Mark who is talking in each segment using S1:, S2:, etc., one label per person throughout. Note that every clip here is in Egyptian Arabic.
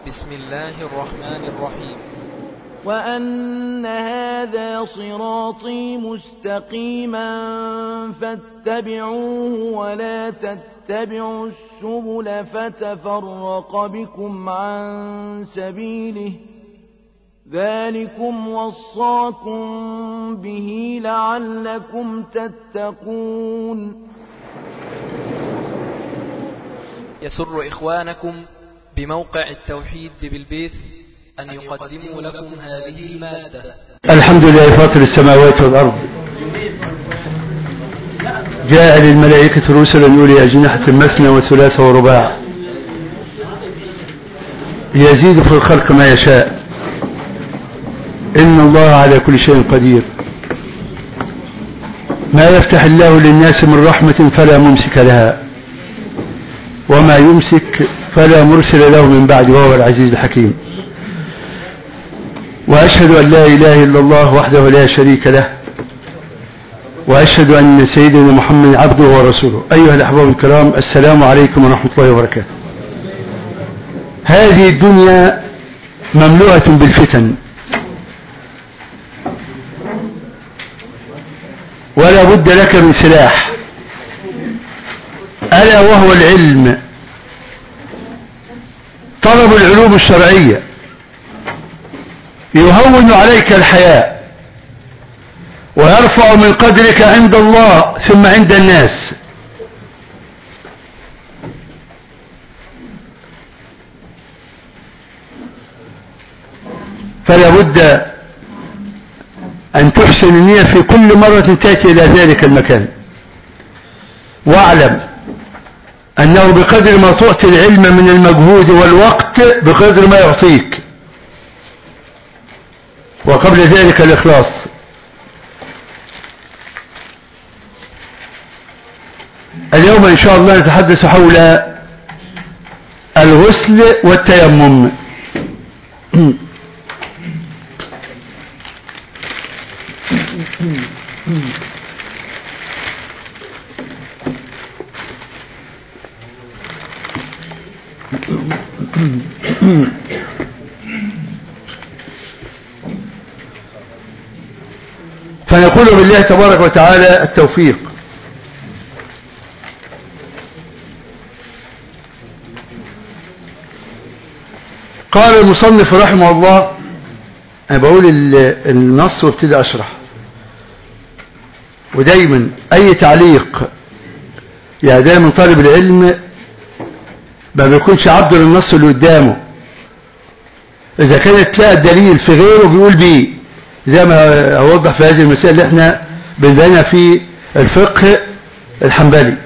S1: بسم الله الرحمن الرحيم
S2: وأن هذا صراطي مستقيما فاتبعوه ولا تتبعوا السبل فتفرق بكم عن سبيله ذلكم وصاكم به لعلكم تتقون
S1: يسر إخوانكم بموقع التوحيد ببلبيس أن يقدموا لكم هذه المادة
S3: الحمد لله فاطر السماوات والأرض جاء للملائكة رسلا أولي أجنحة مثنى وثلاث ورباع يزيد في الخلق ما يشاء إن الله على كل شيء قدير ما يفتح الله للناس من رحمة فلا ممسك لها وما يمسك فلا مرسل له من بعد وهو العزيز الحكيم وأشهد أن لا إله إلا الله وحده لا شريك له وأشهد أن سيدنا محمد عبده ورسوله أيها الأحباب الكرام السلام عليكم ورحمة الله وبركاته هذه الدنيا مملوءة بالفتن ولا بد لك من سلاح ألا وهو العلم طلب العلوم الشرعية يهون عليك الحياة ويرفع من قدرك عند الله ثم عند الناس فلا بد أن تحسن النية في كل مرة تأتي إلى ذلك المكان واعلم أنه بقدر ما تعطي العلم من المجهود والوقت بقدر ما يعطيك وقبل ذلك الإخلاص اليوم إن شاء الله نتحدث حول الغسل والتيمم فنقول بالله تبارك وتعالى التوفيق قال المصنف رحمه الله أنا بقول النص وابتدي أشرح ودايما أي تعليق يعني دايما طالب العلم ما بيكونش عبد للنص اللي قدامه إذا كانت تلاقي الدليل في غيره بيقول بيه زي ما أوضح في هذه المسائل اللي احنا بنبينها في الفقه الحنبلي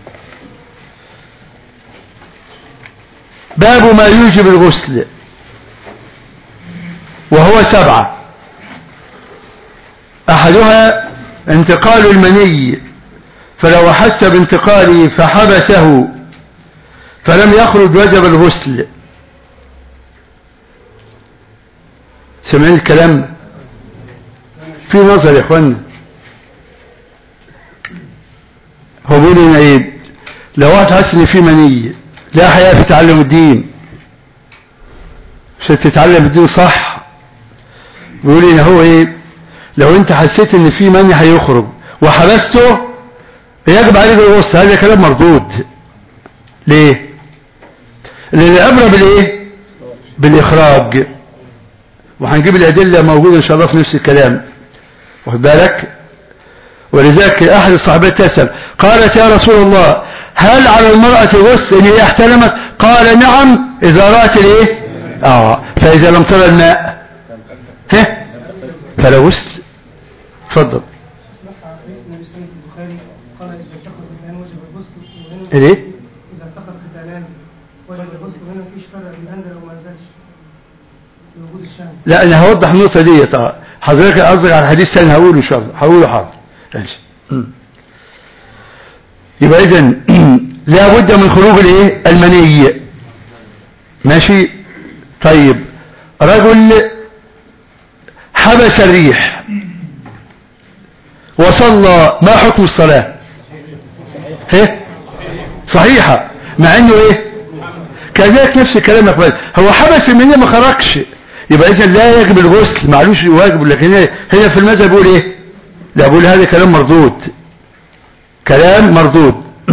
S3: باب ما يوجب الغسل وهو سبعة أحدها انتقال المني فلو أحس بانتقاله فحبسه فلم يخرج وجب الغسل سمعين الكلام في نظر يا اخوانا هو بيقول لنا ايه لو واحد حاسس ان في مني لا حياة في تعلم الدين عشان تتعلم الدين صح بيقول لنا هو ايه لو انت حسيت ان في مني هيخرج وحبسته يجب عليك الغسل هذا كلام مردود ليه لان العبره بالايه بالاخراج وهنجيب الادله موجوده ان شاء الله في نفس الكلام واخد بالك ولذلك احد الصحابات تسال قالت يا رسول الله هل على المرأة غسل ان هي احتلمت قال نعم اذا رأت الايه اه فاذا لم ترى الماء ها فلا غسل اتفضل ايه
S4: إذا التقى القتالان وجب الغسل وهنا مفيش فرق بين أنزل أو ما أنزلش في وجود الشام
S3: لا انا هوضح النقطة دي طبعا حضرتك قصدك على حديث ثاني هقوله ان شاء الله هقوله حاضر ماشي مم. يبقى اذا لا بد من خروج الايه المني ماشي طيب رجل حبس الريح وصلى ما حكم الصلاة ايه صحيحة مع انه ايه كذلك نفس الكلام يا اخوان هو حبس المنية ما خرجش يبقى اذا لا يجب الغسل معلوش واجب لكن هنا هنا في المذهب بيقول ايه لا بقول هذا كلام مردود كلام مردود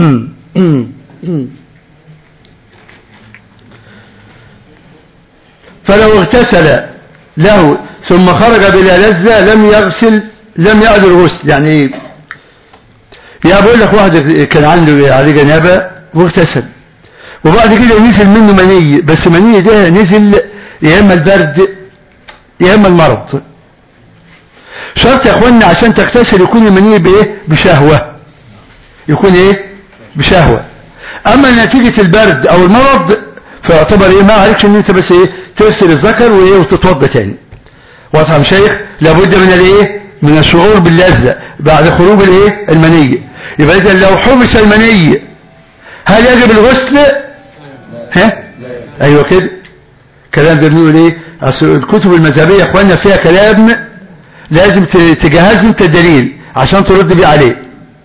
S3: فلو اغتسل له ثم خرج بلا لذة لم يغسل لم يعد الغسل يعني ايه يا بقول لك واحد كان عنده عليه جنابه واغتسل وبعد كده نزل منه مني بس مني ده نزل يا اما البرد يا اما المرض شرط يا اخوانا عشان تغتسل يكون المني بايه بشهوة يكون ايه بشهوة اما نتيجة البرد او المرض فيعتبر ايه ما عليكش ان انت بس ايه تغسل الذكر وايه وتتوضى تاني واضح يا شيخ لابد من الايه من الشعور باللذة بعد خروج الايه المني يبقى اذا لو حبس المني هل يجب الغسل ها ايوه كده كلام ده بنقول ايه اصل الكتب المذهبيه يا اخوانا فيها كلام لازم تجهز انت الدليل عشان ترد بيه عليه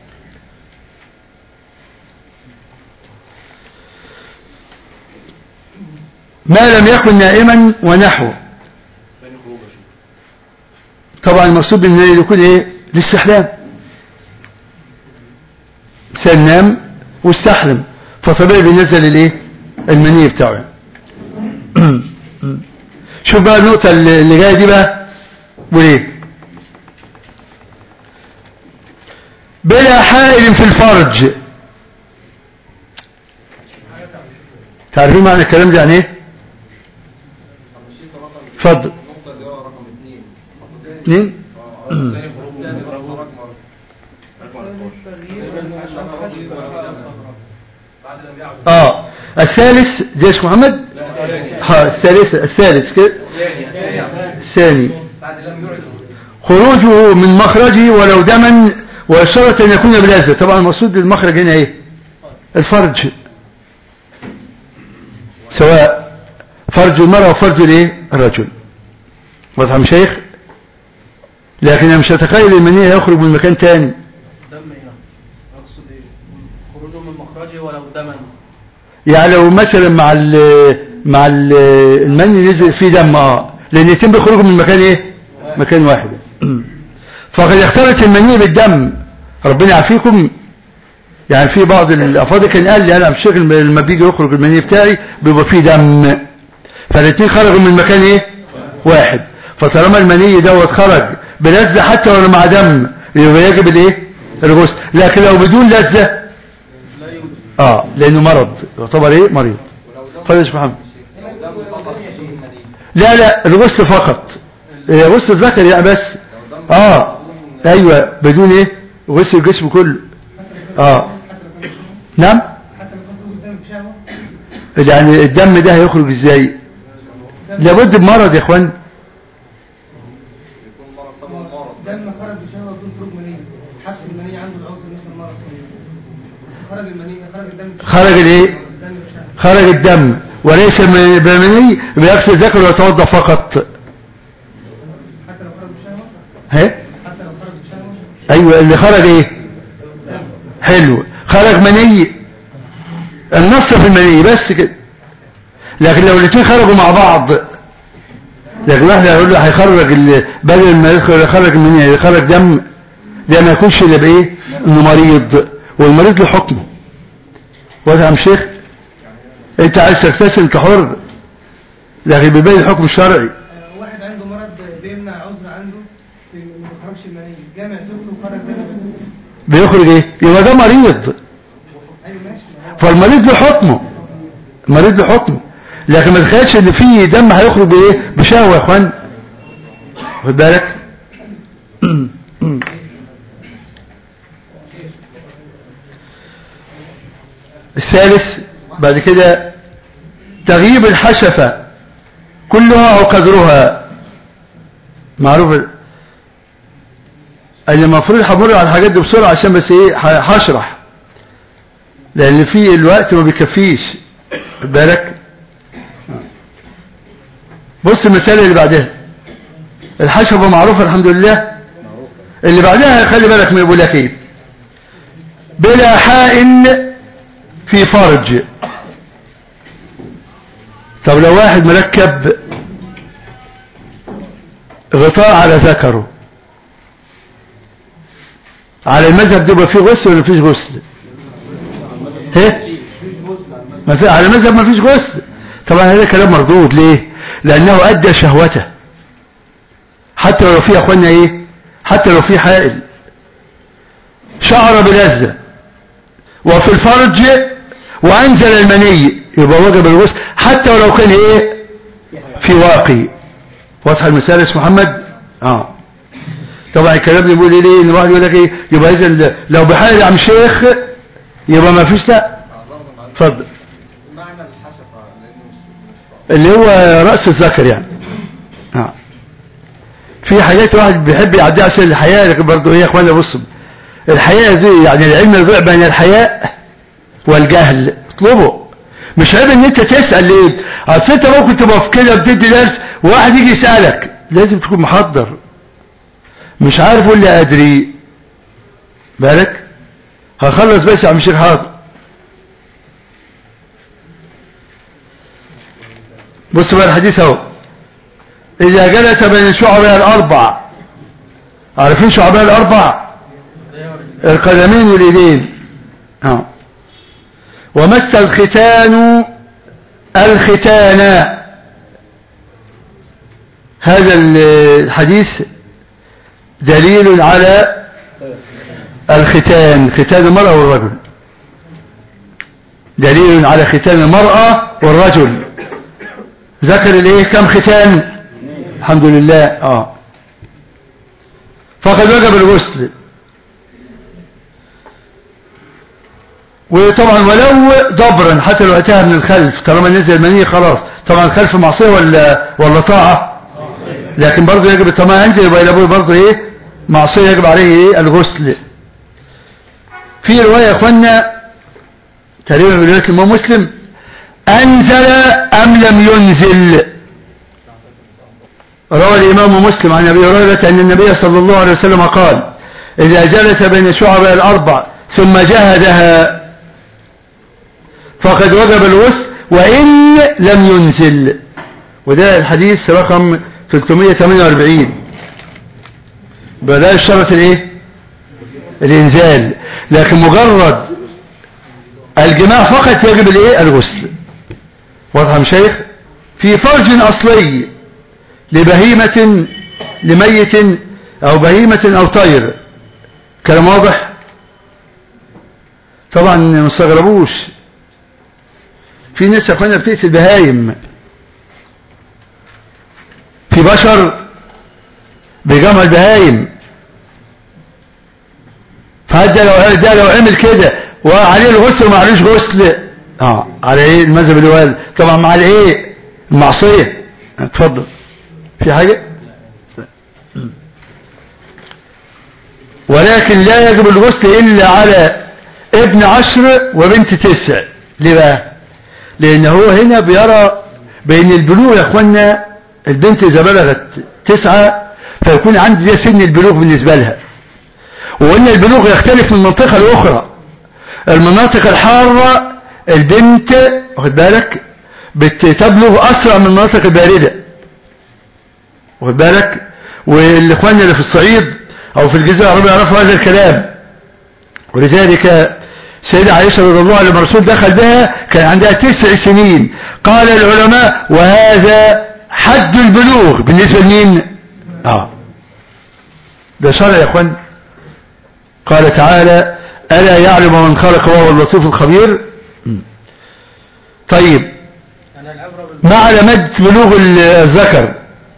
S3: ما لم يكن نائما ونحوه طبعا المقصود ان يكون ايه الاستحلام انسان نام واستحلم فطبيعي بينزل الايه المني بتاعه شوف بقى النقطة اللي جاية دي بقى وليه بلا حائل في الفرج تعرفين معنى الكلام ده يعني ايه اتفضل اثنين اه الثالث جيش محمد ها الثالث الثالث كده الثاني خروجه من مخرجه ولو دما ويشترط ان يكون بلازة طبعا المقصود بالمخرج هنا ايه الفرج سواء فرج المرأة وفرج الايه الرجل واضح يا شيخ لكن انا مش هتخيل المنية يخرج من مكان تاني
S5: دم ايه اقصد ايه خروجه من مخرجه ولو دما
S3: يعني لو مثلا مع ال مع ال المني نزل فيه دم اه لان يتم بخروجه من مكان ايه مكان واحد فقد يختلط المني بالدم ربنا يعافيكم يعني في بعض الافاضل كان قال لي انا مش شغل لما بيجي يخرج المني بتاعي بيبقى فيه دم فالاثنين خرجوا من مكان ايه واحد فطالما المني دوت خرج بلذة حتى ولو مع دم يبقى يجب الايه الغسل لكن لو بدون لذة
S5: لا يوجد
S3: اه لانه مرض يعتبر ايه مريض خلاص يا شيخ محمد لا لا الغسل فقط إيه غسل الذكر يعني بس اه ايوه بدون ايه غسل الجسم كله اه نعم
S4: حتى لو كان قدام بشهوة
S3: يعني الدم ده هيخرج ازاي لابد بمرض يا اخوان
S4: دم خرج بشهوة بدون خروج مني حبس المني عنده العنصر مثل مرض بس خرج المني خرج الدم بشهوة.
S3: خرج الايه
S4: الدم بشهوة
S3: خرج الدم وليس من بمني بيغسل ذكر ويتوضا فقط
S4: حتى لو خرج بشهوة
S3: ها
S4: حتى لو خرج بشهوة
S3: ايوه اللي خرج ايه حلو خرج مني النص في المني بس كده لكن لو الاثنين خرجوا مع بعض لكن واحد هيقول له هيخرج ال- بدل ما يدخل يخرج المني يخرج دم ده ما يكونش الا بايه انه مريض والمريض له حكمه واضح يا عم شيخ انت عايز تغتسل انت حر لكن بيبين الحكم الشرعي
S4: آه، واحد عنده مرض بيمنع عذر عنده في- ما يخرجش المني جامع زوجته وخرج دم بس
S3: بيخرج ايه يبقى ده مريض
S4: ايوه ماشي ما هو
S3: فالمريض له حكمه المريض له حكمه لكن ما تخيلش ان في دم هيخرج بايه بشهوه يا اخوان خد بالك الثالث بعد كده تغييب الحشفة كلها او قدرها معروف اللي المفروض همر على الحاجات دي بسرعة عشان بس ايه ه- هشرح لان في الوقت ما بيكفيش خد بالك بص المسألة اللي بعدها الحشفة معروفة الحمد لله اللي بعدها خلي بالك من يقول لك ايه بلا حائل في فرج طب لو واحد مركب غطاء على ذكره على المذهب ده يبقى فيه غسل ولا فيش غسل ايه ما في على المذهب ما فيش غسل طبعا هذا كلام مردود ليه لانه ادى شهوته حتى لو في يا اخوانا ايه حتى لو في حائل شعر بلذة وفي الفرج وانزل المني يبقى وجب الغسل حتى ولو كان ايه في واقي واضح المثال يا اسم محمد اه طبعا الكلام اللي بيقول ليه ان واحد يقول لك ايه يبقى اذا لو بحال يا عم شيخ يبقى ما فيش لا اتفضل
S6: معنى الحشفة لأنه مش
S3: اللي هو رأس الذكر يعني آه. في حاجات واحد بيحب يعديها عشان الحياة لكن برضه ايه يا اخوانا بصوا الحياة دي يعني العلم يضيع بين الحياء والجهل اطلبه مش عيب ان انت تسأل ليه اصل انت ممكن تبقى في كده بتدي درس وواحد يجي يسألك لازم تكون محضر مش عارف ولا ادري بالك هخلص بس يا عم شيخ حاضر بص بقى الحديث اهو اذا جلس بين الشعباء الاربع عارفين شعباء الاربع القدمين واليدين اه ومس الختان الختان هذا الحديث دليل على الختان ختان المرأة والرجل دليل على ختان المرأة والرجل ذكر الايه كم ختان الحمد لله اه فقد وجب الغسل وطبعا ولو ضبرا حتى لو اتاها من الخلف طالما نزل المني خلاص طبعا الخلف معصيه ولا ولا طاعه لكن برضه يجب طالما ينزل يبقى الابوه برضه ايه معصيه يجب عليه ايه الغسل في روايه يا اخوانا تقريبا من روايه الامام مسلم انزل ام لم ينزل روى الامام مسلم عن ابي هريره ان النبي صلى الله عليه وسلم قال اذا جلس بين الشعب الاربع ثم جهدها فقد وجب الغسل وإن لم ينزل وده الحديث رقم 348 بدأ الشرط الايه الانزال لكن مجرد الجماع فقط يجب الايه الغسل واضح يا شيخ في فرج اصلي لبهيمة لميت او بهيمة او طير كلام واضح طبعا ما استغربوش في ناس يا اخوانا بتقتل بهايم في بشر بيجمع البهايم فهذا لو ده لو عمل كده وعليه الغسل وما عليهش غسل اه على ايه المذهب اللي هو طبعا مع الايه المعصيه اتفضل في حاجه ولكن لا يجب الغسل الا على ابن عشر وبنت تسع ليه بقى لان هو هنا بيرى بان البلوغ يا اخوانا البنت اذا بلغت تسعة فيكون عندي ده سن البلوغ بالنسبة لها وان البلوغ يختلف من منطقة لاخرى المناطق الحارة البنت واخد بالك بتبلغ اسرع من المناطق الباردة واخد بالك والاخوان اللي في الصعيد او في الجزيرة العربية يعرفوا هذا الكلام ولذلك سيدة عائشة رضي الله عنها لما الرسول دخل بها كان عندها تسع سنين قال العلماء وهذا حد البلوغ بالنسبة لمين اه ده شرع يا اخوان قال تعالى ألا يعلم من خلق وهو اللطيف الخبير طيب
S5: أنا العبرة بال...
S3: ما علامات بلوغ الذكر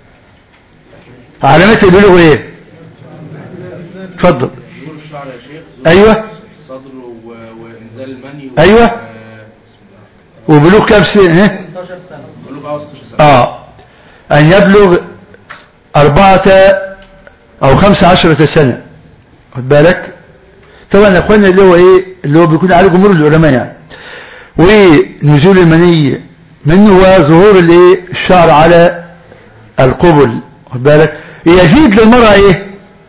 S3: علامات البلوغ ايه اتفضل
S6: ظهور الشعر يا شيخ ظهور
S3: ايوه
S6: الصدر و... وإنزال المني و...
S3: أيوة.
S6: و... بسم الله
S3: وبلوغ كام سنة ها
S5: 15 سنة
S6: بلوغ أوسط سنة
S3: اه ان يبلغ اربعة او خمسة عشرة سنة خد بالك طبعا يا اخوانا اللي هو ايه اللي هو بيكون عليه جمهور العلماء يعني ونزول المني منه هو ظهور الايه الشعر على القبل خد بالك يزيد للمرأة ايه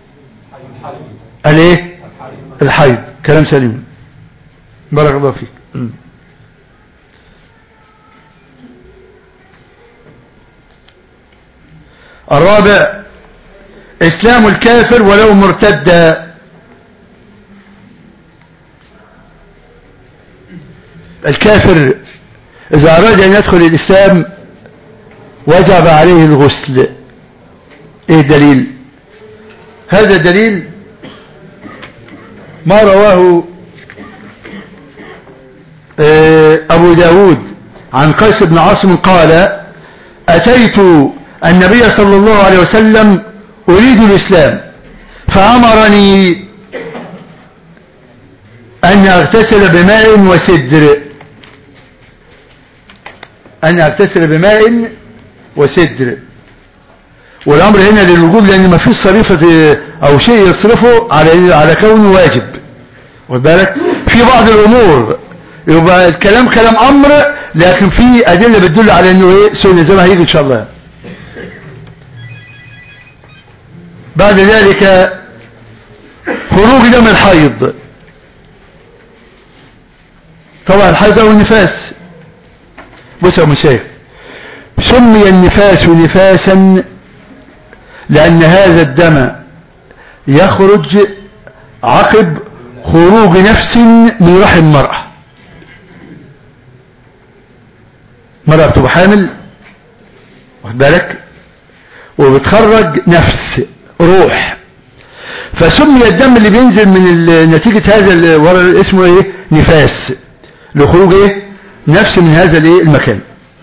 S3: الايه الحيض كلام سليم بارك الله فيك م. الرابع إسلام الكافر ولو مرتدا الكافر إذا أراد أن يدخل الإسلام وجب عليه الغسل إيه الدليل هذا دليل ما رواه آه، أبو داود عن قيس بن عاصم قال أتيت النبي صلى الله عليه وسلم أريد الإسلام فأمرني أن أغتسل بماء وسدر أن أغتسل بماء وسدر والأمر هنا للوجوب لأن ما فيش صريفة أو شيء يصرفه على على كونه واجب واخد بالك في بعض الأمور يبقى الكلام كلام أمر لكن في أدلة بتدل على أنه إيه سنة زي ما هيجي إن شاء الله بعد ذلك خروج دم الحيض طبعا الحيض أو النفاس بص يا مشايخ سمي النفاس نفاسا لأن هذا الدم يخرج عقب خروج نفس من رحم المرأة مرأة بتبقى حامل واخد بالك وبتخرج نفس روح فسمي الدم اللي بينزل من نتيجة هذا ال- ورا اسمه ايه نفاس لخروج ايه نفس من هذا الايه المكان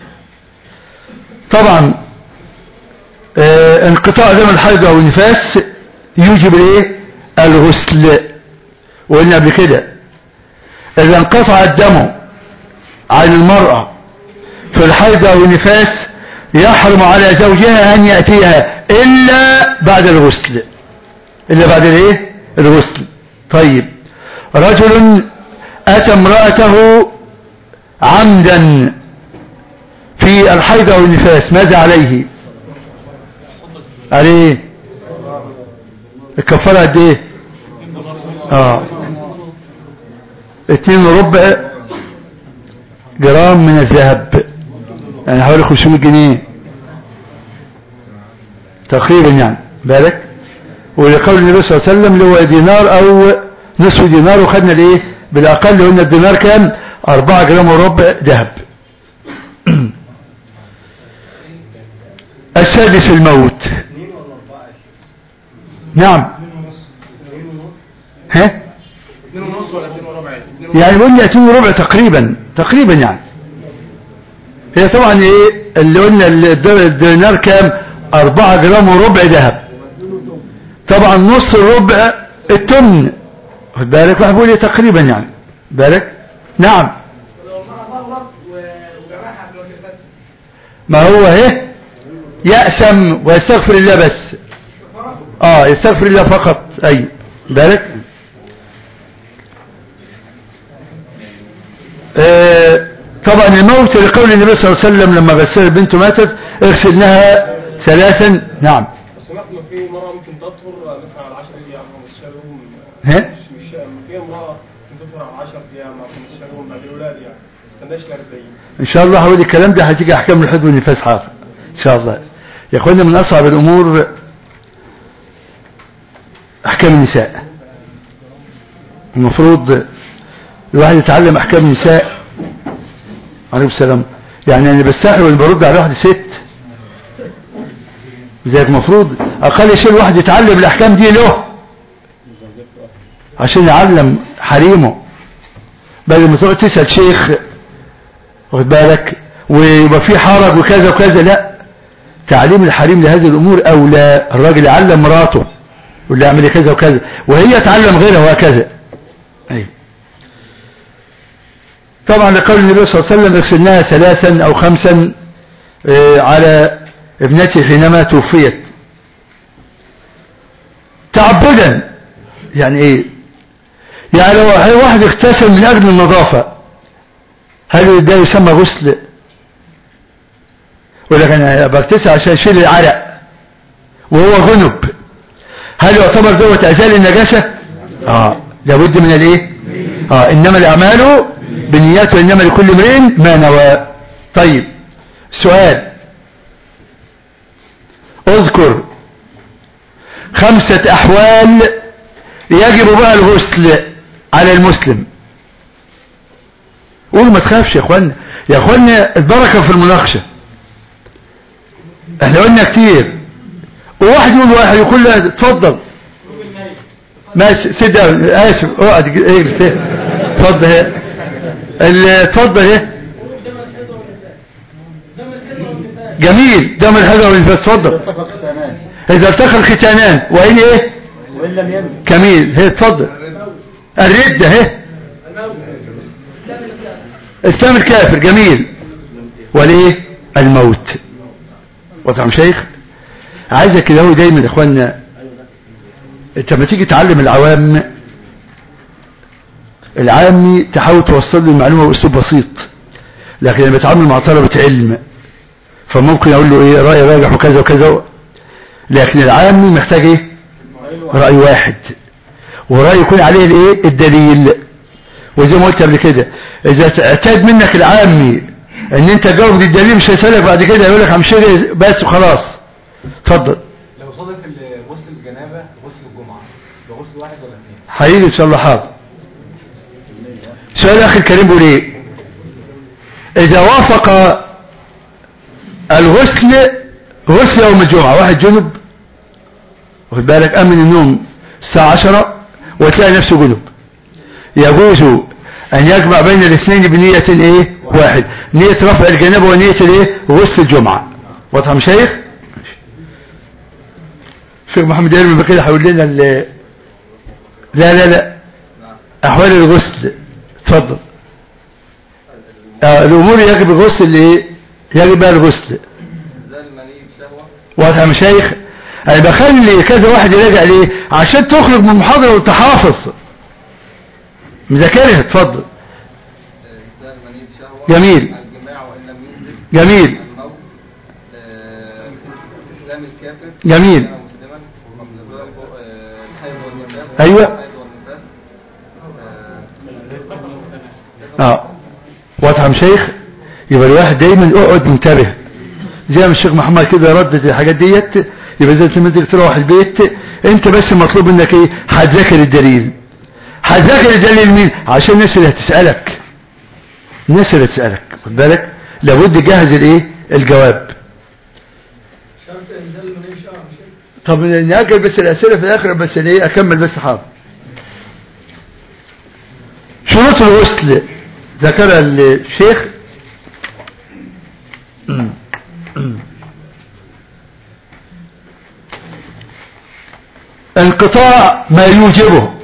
S3: طبعا آه انقطاع دم الحيض او النفاس يوجب الايه الغسل وقلنا قبل كده اذا انقطع الدم عن المرأة في الحيض او النفاس يحرم على زوجها ان يأتيها الا بعد الغسل الا بعد الايه الغسل طيب رجل اتى امرأته عمدا في الحيض او النفاس ماذا عليه عليه الكفارة قد ايه اه اتنين وربع جرام من الذهب يعني حوالي 500 جنيه تقريبا يعني بالك ولقول النبي صلى الله عليه وسلم اللي هو دينار او نصف دينار وخدنا الايه بالاقل قلنا الدينار كام 4 جرام وربع ذهب السادس الموت نعم ها
S6: اتنين ونص ولا اتنين وربع اتنين
S3: يعني قلنا اتنين وربع تقريبا تقريبا يعني هي طبعا ايه اللي قلنا الد- الدينار كام اربعة جرام وربع ذهب طبعا نص الربع التمن خد بالك واحد بيقول ايه تقريبا يعني بالك نعم ما هو ايه يأسم ويستغفر الله بس اه يستغفر الله فقط ايوه بالك آه طبعا الموت لقول النبي صلى الله عليه وسلم لما غسل بنته ماتت اغسلناها ثلاثا نعم
S7: سمعت ان في امراه ممكن تطهر مثلا على 10 ايام او 15 يوم
S3: ها؟
S7: مش مش في امراه ممكن تطهر على 10 ايام او 15 يوم بعد الولاده يعني ما تستناش ل 40
S3: ان شاء الله هقول الكلام ده هتيجي احكام الحد والنفاس حاضر ان شاء الله يا اخوانا من اصعب الامور احكام النساء المفروض الواحد يتعلم احكام النساء عليكم السلام يعني انا بستحي وانا برد على واحده ست زيك المفروض اقل شيء الواحد يتعلم الاحكام دي له عشان يعلم حريمه بدل ما تقعد تسال شيخ واخد بالك ويبقى في حرج وكذا وكذا لا تعليم الحريم لهذه الامور اولى الراجل يعلم مراته يقول لها اعملي كذا وكذا وهي تعلم غيرها وهكذا ايوه طبعا لقول النبي صلى الله عليه وسلم اغسلناها ثلاثا او خمسا آه، على ابنتي حينما توفيت تعبدا يعني ايه يعني لو واحد اغتسل من اجل النظافه هل ده يسمى غسل يقول لك انا بغتسل عشان اشيل العرق وهو جنب هل يعتبر دوت ازال النجاسه اه لابد من الايه اه انما الاعمال بالنيات وانما لكل امرئ ما نوى طيب سؤال اذكر خمسة احوال يجب بها الغسل على المسلم قول ما تخافش يا اخوانا يا اخوانا البركة في المناقشة احنا قلنا كتير وواحد يقول واحد يقول له اتفضل ماشي سيد اسف اقعد ايه اتفضل ايه ال- اتفضل ايه جميل دم الحجر والنفاس اتفضل اذا التقى الختانان وان ايه
S8: وإن لم ينم
S3: جميل هي اتفضل الردة اهي اسلام الكافر جميل والايه الموت وطعم شيخ عايزك كده هو دايما يا اخوانا انت لما تيجي تعلم العوام العامي تحاول توصل له المعلومه باسلوب بسيط لكن لما بتعامل مع طلبه علم فممكن اقول له ايه راي راجح وكذا وكذا لكن العامي محتاج ايه راي واحد وراي يكون عليه الايه الدليل وزي ما قلت قبل كده اذا اعتاد منك العامي ان انت تجاوب بالدليل مش هيسالك بعد كده يقول لك همشي بس وخلاص اتفضل
S9: لو صادف ال- غسل الجنابه غسل الجمعه ده غسل واحد ولا اثنين
S3: هيجي ان شاء الله حاضر سؤال اخي الكريم بيقول ايه اذا وافق الغسل غسل يوم الجمعة واحد جنب واخد بالك امن النوم الساعة عشرة وتلاقي نفسه جنب يجوز ان يجمع بين الاثنين بنية ايه واحد نية رفع الجنابة ونية الايه غسل الجمعة واضح يا شيخ الشيخ محمد علمي بكده هيقول لنا ال- لا لا لا احوال الغسل اتفضل آه الامور يجب الغسل ايه يجب بقى الغسل
S9: ازاي المني بشهوه
S3: واضح يا مشايخ انا بخلي كذا واحد يراجع ليه عشان تخرج من المحاضرة وانت حافظ مذاكرها اتفضل
S9: ازاي المني بشهوه
S3: جميل.
S9: الجماع وان لم ينزل
S3: جميل
S9: الموت آه، اسلام الكافر
S3: جميل.
S9: كان مسلما مقداره آه، الحيض والنفاس
S3: أيوة.
S9: الحيض والنفاس آه،
S3: اه واضح يا مشايخ يبقى الواحد دايما اقعد منتبه زي ما الشيخ محمد كده ردد الحاجات ديت يبقى زي ما تيجي تروح البيت انت بس مطلوب منك ايه هتذاكر الدليل هتذاكر الدليل مين عشان الناس اللي هتسالك الناس اللي هتسالك خد بالك لابد تجهز الايه الجواب
S5: شرط انزال المني بشهوه مش كده؟
S3: طب نأجل بس الأسئلة في الآخر بس ايه أكمل بس حاضر شروط الغسل ذكر الشيخ انقطاع ما يوجبه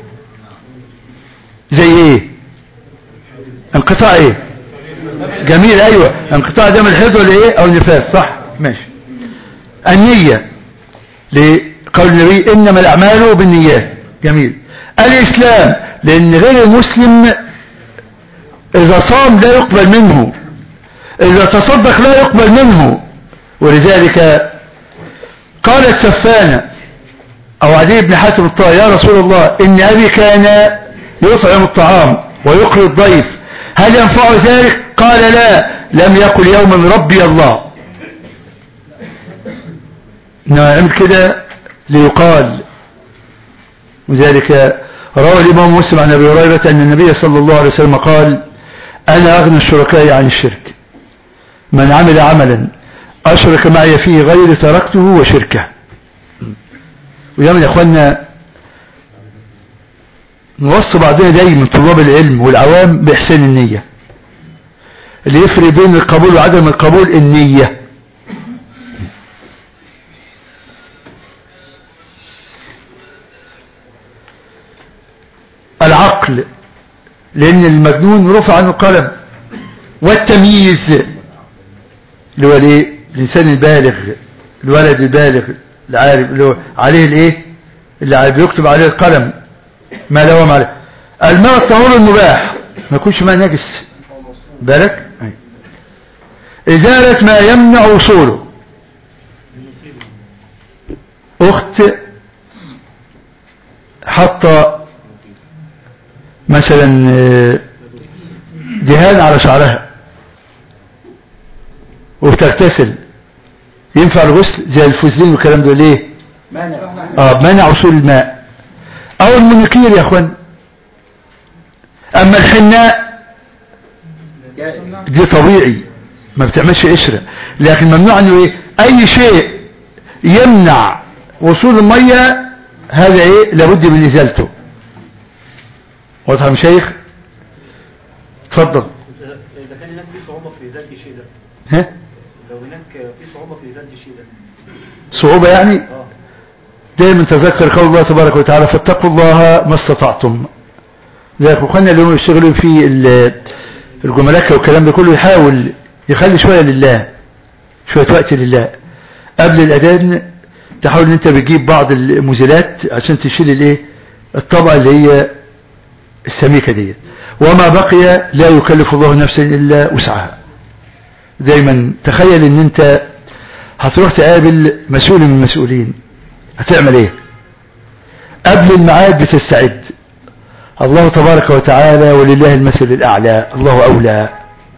S3: زي ايه انقطاع ايه جميل ايوه انقطاع دم الحيض ولا ايه او النفاس صح ماشي النية لقول النبي انما الاعمال بالنيات جميل الاسلام لان غير المسلم اذا صام لا يقبل منه اذا تصدق لا يقبل منه ولذلك قالت سفانة او عدي بن حاتم الطائي يا رسول الله ان ابي كان يطعم الطعام ويقري الضيف هل ينفع ذلك قال لا لم يقل يوما ربي الله نعمل كده ليقال وذلك روى الإمام مسلم عن أبي هريرة أن النبي صلى الله عليه وسلم قال أنا أغنى الشركاء عن الشرك من عمل عملا أشرك معي فيه غير تركته وشركه ويوم يا أخوانا نوصي بعضنا دايما طلاب العلم والعوام بإحسان النية اللي يفرق بين القبول وعدم القبول النية العقل لأن المجنون رفع عنه القلم والتمييز اللي هو الايه الإنسان البالغ الولد البالغ العارف اللي هو عليه الايه اللي بيكتب عليه القلم ما لوم عليه الماء الطهور المباح ما يكونش ماء نجس بالك أي. إزالة ما يمنع وصوله أخت حط مثلا آه، دهان على شعرها وبتغتسل ينفع الغسل زي الفوزلين والكلام ده ليه
S2: مانع
S3: اه منع وصول الماء او المنكير يا اخوان اما الحناء
S2: جائز
S3: دي طبيعي ما بتعملش قشرة لكن ممنوع انه ايه اي شيء يمنع وصول المية هذا ايه لابد من ازالته واضح يا شيخ اتفضل
S8: إذا كان هناك في صعوبة في إزالة الشيء ده
S3: ها
S8: لو هناك في صعوبة في إزالة الشيء ده
S3: صعوبة يعني
S8: اه
S3: دائما تذكر قول الله تبارك وتعالى فاتقوا الله ما استطعتم لذلك اخواننا اللي هم يشتغلوا في ال- الجملكة والكلام ده كله يحاول يخلي شوية لله شوية وقت لله قبل الأذان تحاول ان انت بتجيب بعض المزيلات عشان تشيل الايه الطبقة اللي هي السميكة دي وما بقي لا يكلف الله نفسا الا وسعها دايما تخيل ان انت هتروح تقابل مسؤول من المسؤولين هتعمل ايه قبل الميعاد بتستعد الله تبارك وتعالى ولله المثل الأعلى الله أولى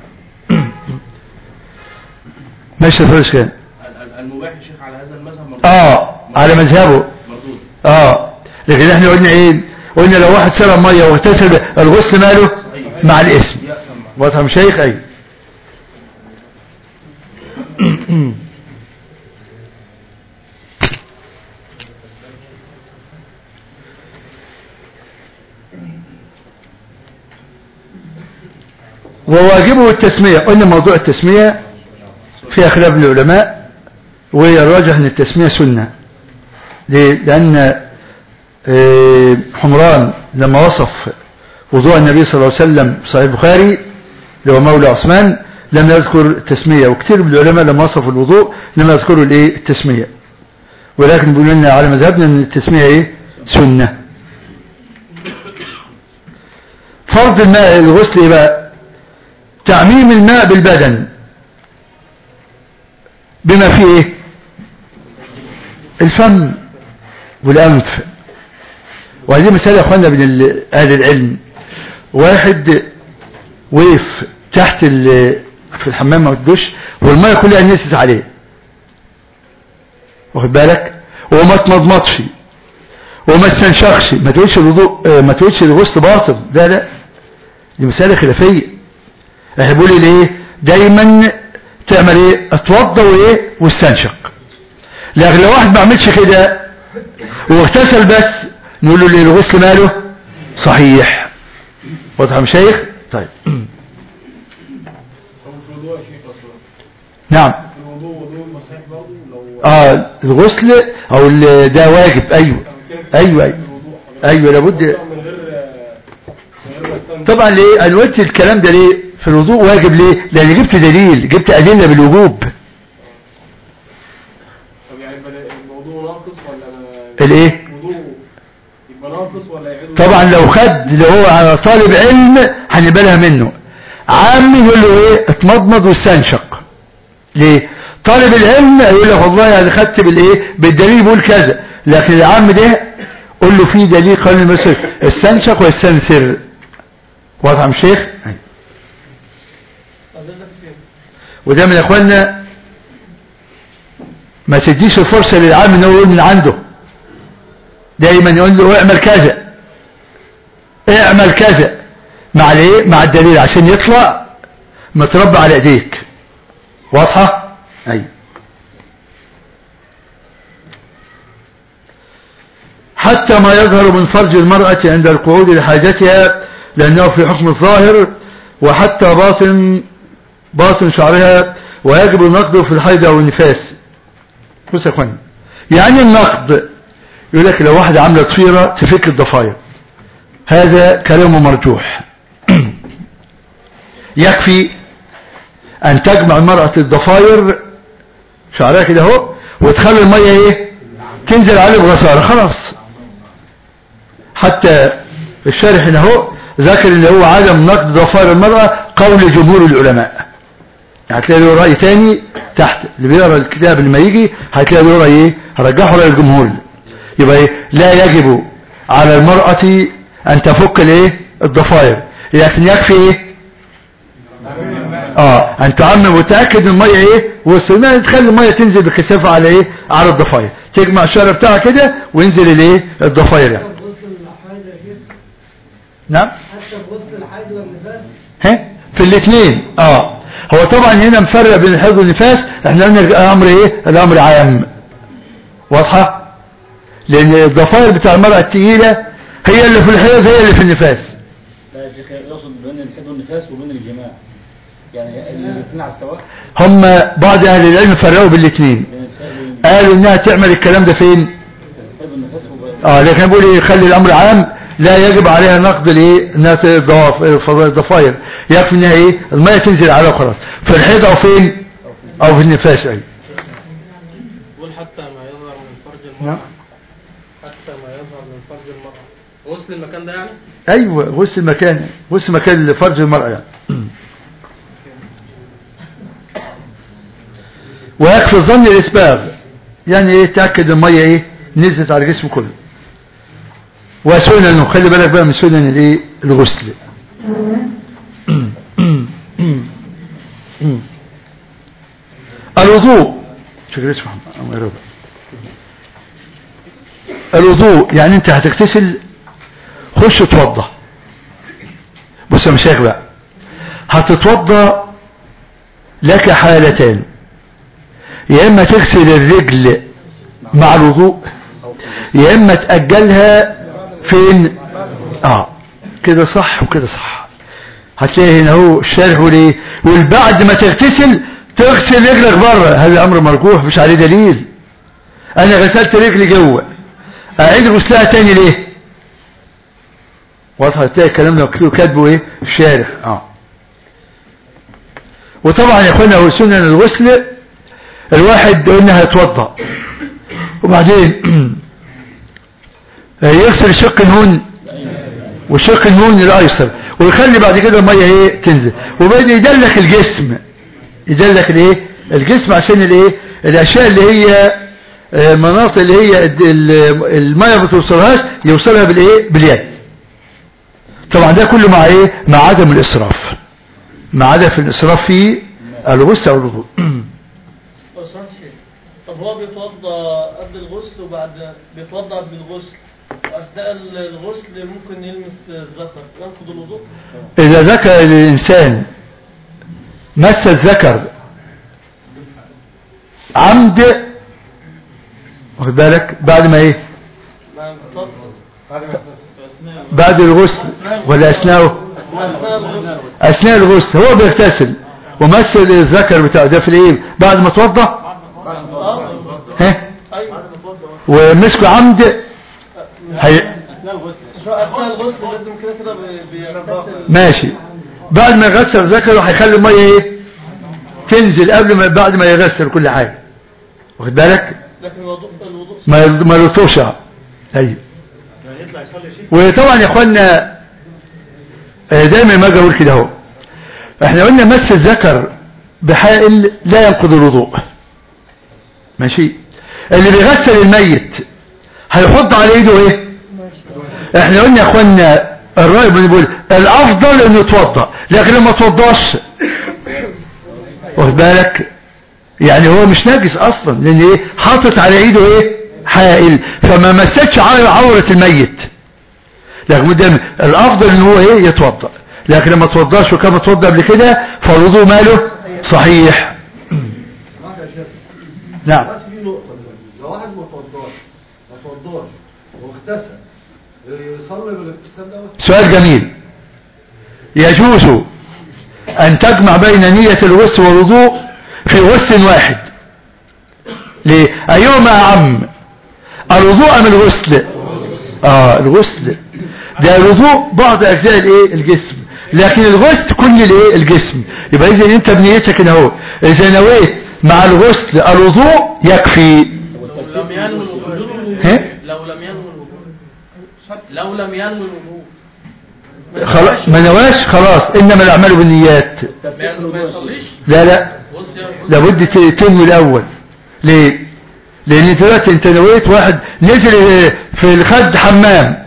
S3: ماشي الفرش كان
S6: ال- ال- المباح يا شيخ على هذا المذهب مردود
S3: اه على مذهبه
S6: مردود
S3: اه لكن احنا قلنا ايه قلنا لو واحد سرق ميه واغتسل الغسل ماله مع الاسم
S6: يأسم معه
S3: واضح يا شيخ اي وواجبه التسمية قلنا موضوع التسمية فيها خلاف العلماء والراجح ان التسمية سنة ليه؟ لأن آه، حمران لما وصف وضوء النبي صلى الله عليه وسلم في صحيح البخاري اللي هو مولى عثمان لم يذكر التسمية وكثير من العلماء لما وصفوا الوضوء لم يذكروا الايه التسمية ولكن بيقولوا لنا على مذهبنا ان التسمية ايه سنة فرض الماء الغسل ايه بقى تعميم الماء بالبدن بما فيه ايه الفم والانف وهذه مسألة يا اخوانا من ال- اهل العلم واحد وقف تحت ال- في الحمام او الدش والميه كلها نزلت عليه واخد بالك وما تمضمضش وما استنشقش ما تقولش الوضوء آه، ما تقولش الغسل باطل لا لا دي مسألة خلافية احنا بيقول ليه دايما تعمل ايه اتوضى وايه واستنشق لكن لو واحد ما عملش كده واغتسل بس نقول له ليه الغسل ماله صحيح واضح يا مشايخ طيب
S7: طب في الوضوء يا شيخ اصلا
S3: نعم
S7: في الوضوء وضوء المصحيح برضه لو
S3: اه الغسل او ال- ده واجب ايوه ايوه ايوه ايوه لابد
S7: من غير من غير ما استنى
S3: طبعا ليه انا قلت الكلام ده ليه في الوضوء واجب ليه لان جبت دليل جبت ادله بالوجوب
S7: طب يعني يبقى الوضوء ناقص ولا
S3: الايه
S7: الوضوء يبقى ناقص ولا يعيد
S3: طبعا لو خد لو هو على طالب علم هنبالها منه عامي يقول له ايه اتمضمض واستنشق ليه طالب العلم يقول لك والله انا خدت بالايه بالدليل بيقول كذا لكن العام ده قول له في دليل قال مثلا استنشق واستنثر واضح يا عم شيخ وده من اخواننا ما تديش الفرصه للعام ان هو يقول من عنده دايما يقول له اعمل كذا اعمل كذا مع الايه مع الدليل عشان يطلع متربى على ايديك واضحه ايوه حتى ما يظهر من فرج المرأة عند القعود لحاجتها لأنه في حكم الظاهر وحتى باطن باطن شعرها ويجب النقد في الحيض أو النفاس بص يا اخواني يعني النقد يقول لك لو واحدة عاملة ضفيرة تفك الضفاير هذا كلام مرجوح يكفي أن تجمع المرأة الضفاير شعرها كده اهو وتخلي المية ايه تنزل عليه بغسارة خلاص حتى الشارح هنا اهو ذكر اللي هو عدم نقد ضفائر المرأة قول جمهور العلماء يعني هتلاقي له رأي تاني تحت اللي بيقرا الكتاب لما يجي هتلاقي له رأي ايه هرجحه رأي الجمهور يبقى ايه لا يجب على المرأة ان تفك الايه الضفائر لكن يكفي ايه اه ان تعمم وتاكد ان الميه ايه وصلنا تخلي الميه تنزل بكثافه على ايه على الضفاير تجمع الشعر بتاعها كده وينزل الايه الضفاير يعني
S4: في غسل الحيض يا شيخ
S3: نعم
S4: حتى في غسل الحيض والنفاس
S3: ها في الاثنين اه هو طبعا هنا مفرق بين الحيض والنفاس احنا قلنا الامر ايه الامر عام واضحه لان الضفاير بتاع المرأة التقيلة هي اللي في الحيض هي اللي في النفاس
S8: لا يا شيخ يقصد بين الحيض والنفاس وبين الجماع يعني الاثنين على السواء
S3: هم بعض اهل العلم فرقوا بالاثنين
S8: بين الحيض
S3: قالوا انها تعمل الكلام ده فين
S8: والنفاس وبين
S3: اه لكن بيقول ايه خلي الامر عام لا يجب عليها نقد الايه انها تضاف- فضائل الضفاير يكفي انها ايه الميه تنزل عليها وخلاص في الحيض او فين او في النفاس اي
S5: يقول حتى ما يظهر من فرج
S3: نعم.
S5: المرأة حتى ما يظهر من فرج المرأة وصل المكان ده يعني
S3: ايوه غسل المكان غسل مكان فرج المرأة يعني ويكفي ظن الاسباغ يعني ايه تاكد الميه ايه نزلت على الجسم كله وسنن خلي بالك بقى من سنن الايه الغسل الوضوء شكرا اسمع الله يرضى الوضوء يعني انت هتغتسل خش اتوضى بص يا مشايخ بقى هتتوضى لك حالتان يا اما تغسل الرجل مع الوضوء يا اما تأجلها فين اه كده صح وكده صح هتلاقي هنا هو الشارح يقول ايه والبعد ما تغتسل تغسل رجلك بره هذا امر مرجوح مش عليه دليل انا غسلت رجلي جوه اعيد غسلها تاني ليه واضح هتلاقي الكلام ده مكتوب كاتبه ايه الشارح اه وطبعا يا اخوانا هو سنن الغسل الواحد قلنا هيتوضا وبعدين يغسل شق الهون وشق الهون الايسر ويخلي بعد كده الميه ايه تنزل وبعدين يدلك الجسم يدلك الايه الجسم عشان الايه الاشياء اللي هي آه، مناطق اللي هي الد- ال- الميه ما توصلهاش يوصلها بالايه باليد طبعا ده كله مع ايه مع عدم الاسراف مع عدم الاسراف في الغسل او الوضوء
S10: لو سمحت شيخ طب هو بيتوضا قبل الغسل وبعد بيتوضا قبل الغسل واثناء الغسل ممكن يلمس الذكر ينقض الوضوء
S3: إذا ذكر الإنسان مس الذكر عمد واخد بالك بعد ما ايه
S10: ما بيتوضا
S3: بعد الغسل ولا أثناءه
S10: اثناء الغسل
S3: أثناء الغسل هو بيغتسل ومس الذكر بتاعه ده في الايه بعد ما توضى
S10: اه
S3: ها
S10: ايوه
S3: ومسكه عمد هي...
S10: اثناء الغسل لازم كده كده بي- بيغتسل
S3: ماشي بعد ما يغسل ذكره هيخلي الميه ايه تنزل قبل ما بعد ما يغسل كل حاجه واخد بالك
S10: لكن الوضوء الوضوء
S3: ما ما يرطوش ايوه
S8: يعني يطلع يصلي شيء
S3: وطبعا يا اخوانا آه، دايما ما اجي اقول كده اهو احنا قلنا مس الذكر بحائل لا ينقض الوضوء ماشي اللي بيغسل الميت هيحط على ايده ايه احنا قلنا يا اخوانا الراي بنقول الافضل انه يتوضا لكن لما توضاش واخد بالك يعني هو مش ناجس اصلا لان ايه حاطط على ايده ايه حائل فما مستش عور- عورة الميت لكن قدام الافضل ان هو ايه يتوضا لكن لما توضاش وكان متوضا قبل كده فالوضوء ماله صحيح
S11: واحد يا شيخ
S3: نعم
S11: دلوقتي في نقطة دلوقتي. لو واحد ما توضاش ما توضاش واغتسل يصلي بالاغتسال دوت
S3: سؤال جميل يجوز أن تجمع بين نية الغسل والوضوء في غسل واحد ليه أيهما أعم الوضوء أم الغسل آه الغسل ده الوضوء بعض أجزاء الإيه الجسم لكن الغسل كل الإيه الجسم يبقى إذا أنت بنيتك هنا اهو إذا نويت مع الغسل الوضوء يكفي
S5: لو لم ينوي الوضوء
S3: ها؟
S5: لو لم ينوي الوضوء لو لم ينوي الوضوء
S3: خلاص ما نواش خلاص إنما الأعمال بالنيات
S5: ما ما يصليش
S3: لا لا
S5: غسل غسل-
S3: لابد ت- تنوي الاول ليه لان انت دلوقتي انت نويت واحد نزل في الخد حمام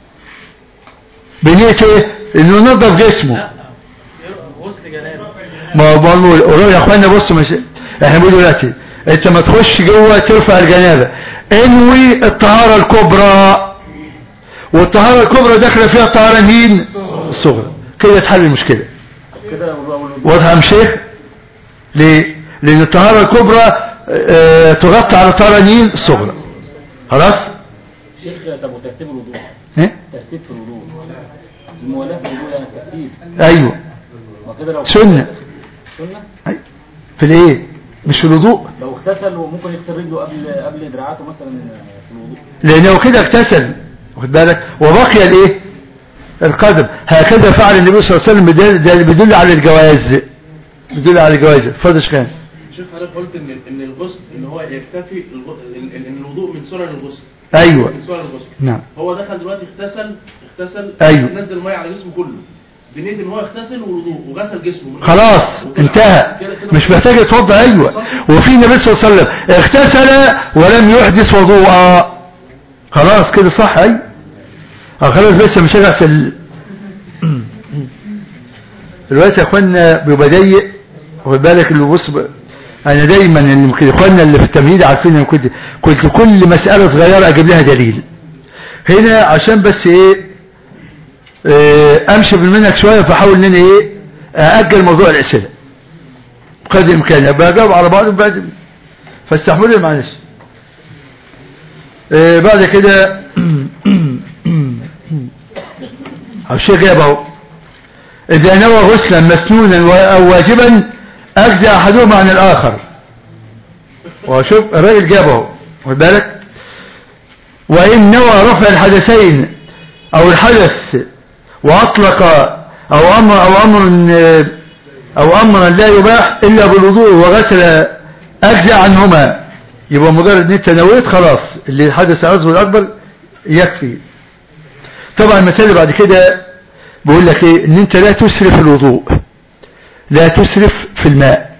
S3: بنية ايه انه ينظف جسمه
S5: لا غسل جنابه
S3: ما هو بقول قولوا يا اخوانا بصوا مش احنا بنقول دلوقتي انت ما تخش جوه ترفع الجنابه انوي الطهاره الكبرى والطهاره الكبرى داخله فيها الطهاره مين الصغرى كده تحل المشكله
S8: كده والوضوء
S3: واضح يا شيخ ليه لان الطهاره الكبرى آه، تغطي على الطهاره مين الصغرى خلاص
S8: شيخ طب وترتيب الوضوء
S3: إيه؟
S8: ترتيب في الوضوء المولاة في الوضوء يعني الترتيب
S3: ايوه
S8: ما كده لو
S3: سنة.
S8: سنة
S3: أيوة. في الايه مش في الوضوء
S8: لو اغتسل وممكن يغسل رجله قبل قبل دراعاته مثلا في الوضوء
S3: لانه كده اغتسل واخد بالك وبقي الايه القدم هكذا فعل النبي صلى الله عليه وسلم بدل, ده بيدل على الجواز بيدل على الجواز اتفضل يا شيخ
S6: شيخ حضرتك قلت ان ان الغسل ان هو يكتفي الغ- ان إن الوضوء من سنن الغسل
S3: ايوه
S6: من سنن الغسل
S3: نعم
S6: هو دخل دلوقتي اغتسل اغتسل
S3: أيوة.
S6: نزل ميه على جسمه كله بنيه ان هو اغتسل والوضوء وغسل جسمه من-
S3: خلاص
S6: وطلع.
S3: انتهى
S6: كده- كده
S3: مش محتاج يتوضا ايوه وفي النبي صلى الله عليه وسلم اغتسل ولم يحدث وضوءا خلاص كده صح اي اه خلاص بس مش هغسل دلوقتي يا اخوانا بيبقى ضيق واخد بالك اللي بص ب... انا دايما اللي ممكن اخواننا اللي في التمهيد عارفين ان كنت كنت كل مساله صغيره اجيب لها دليل هنا عشان بس ايه اه امشي بالمنهج شويه فاحاول ان انا ايه ااجل موضوع الاسئله قدر الامكان ابقى اجاوب على بعض وبعد فاستحملوا معلش اه بعد كده الشيخ جاب اهو إذا نوى غسلا مسنونا و- أو واجبا أجزى أحدهما عن الآخر وشوف الراجل جابه خد بالك وإن نوى رفع الحدثين أو الحدث وأطلق أو أمر أو أمر أو أمرا لا يباح إلا بالوضوء وغسل أجزى عنهما يبقى مجرد ان انت نويت خلاص اللي حدث الأصغر الأكبر يكفي طبعا المسألة بعد كده بيقول لك ايه ان انت لا تسرف في الوضوء لا تسرف في الماء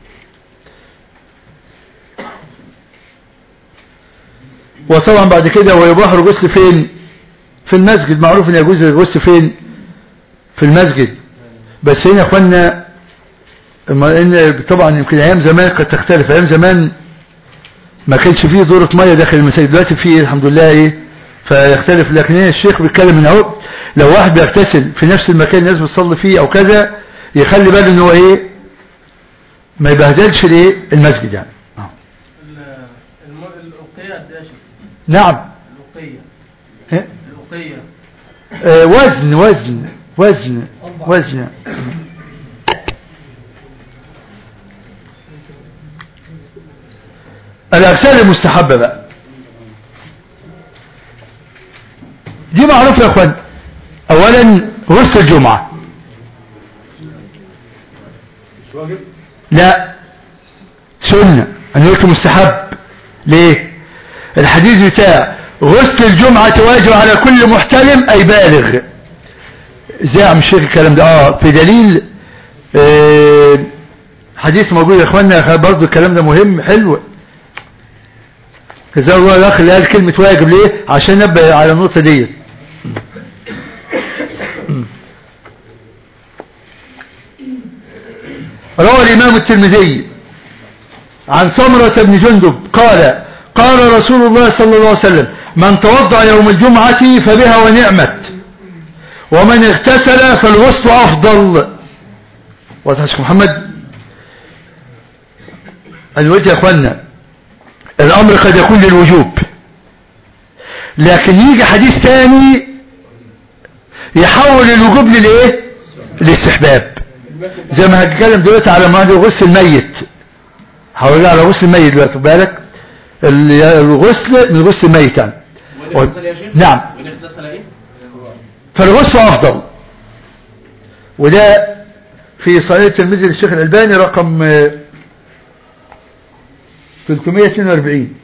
S3: وطبعا بعد كده ويباح الغسل فين في المسجد معروف ان يجوز الغسل فين في المسجد بس هنا يا اخوانا اما ان طبعا يمكن ايام زمان قد تختلف ايام زمان ما كانش فيه دورة مية داخل المساجد دلوقتي فيه الحمد لله ايه فيختلف لكن هنا الشيخ بيتكلم من اهو لو واحد بيغتسل في نفس المكان الناس بتصلي فيه او كذا يخلي باله ان هو ايه ما يبهدلش الايه المسجد يعني آه.
S5: ال- الم- الأوقية قد إيه يا شيخ؟
S3: نعم
S5: الأوقية
S3: إيه؟
S5: الأوقية
S3: آه وزن وزن وزن وزن الأغسال المستحبة بقى دي معروفة يا اخوان اولا غسل الجمعة
S11: مش واجب
S3: لا سنة انا قلت مستحب ليه الحديث بتاع غسل الجمعة واجب على كل محتلم اي بالغ ازاي عم الشيخ الكلام ده اه في دليل آه حديث موجود يا اخوانا برضو الكلام ده مهم حلو جزاه الله الاخ اللي قال كلمة واجب ليه عشان نبه على النقطة دي روى الامام الترمذي عن سمرة بن جندب قال قال رسول الله صلى الله عليه وسلم من توضأ يوم الجمعة فبها ونعمت ومن اغتسل فالغسل أفضل وضحش محمد الوجه يا اخوانا الامر قد يكون للوجوب لكن يجي حديث ثاني يحول الوجوب للايه للاستحباب زي ما هتكلم دلوقتي على ما غسل الميت هورجع على غسل الميت دلوقتي بالك الغسل من غسل الميت يعني
S6: وإن اغتسل يا شيخ
S3: نعم
S6: وإن اغتسل ايه
S3: فالغسل افضل وده في صحيح الترمذي للشيخ الالباني رقم آه، 342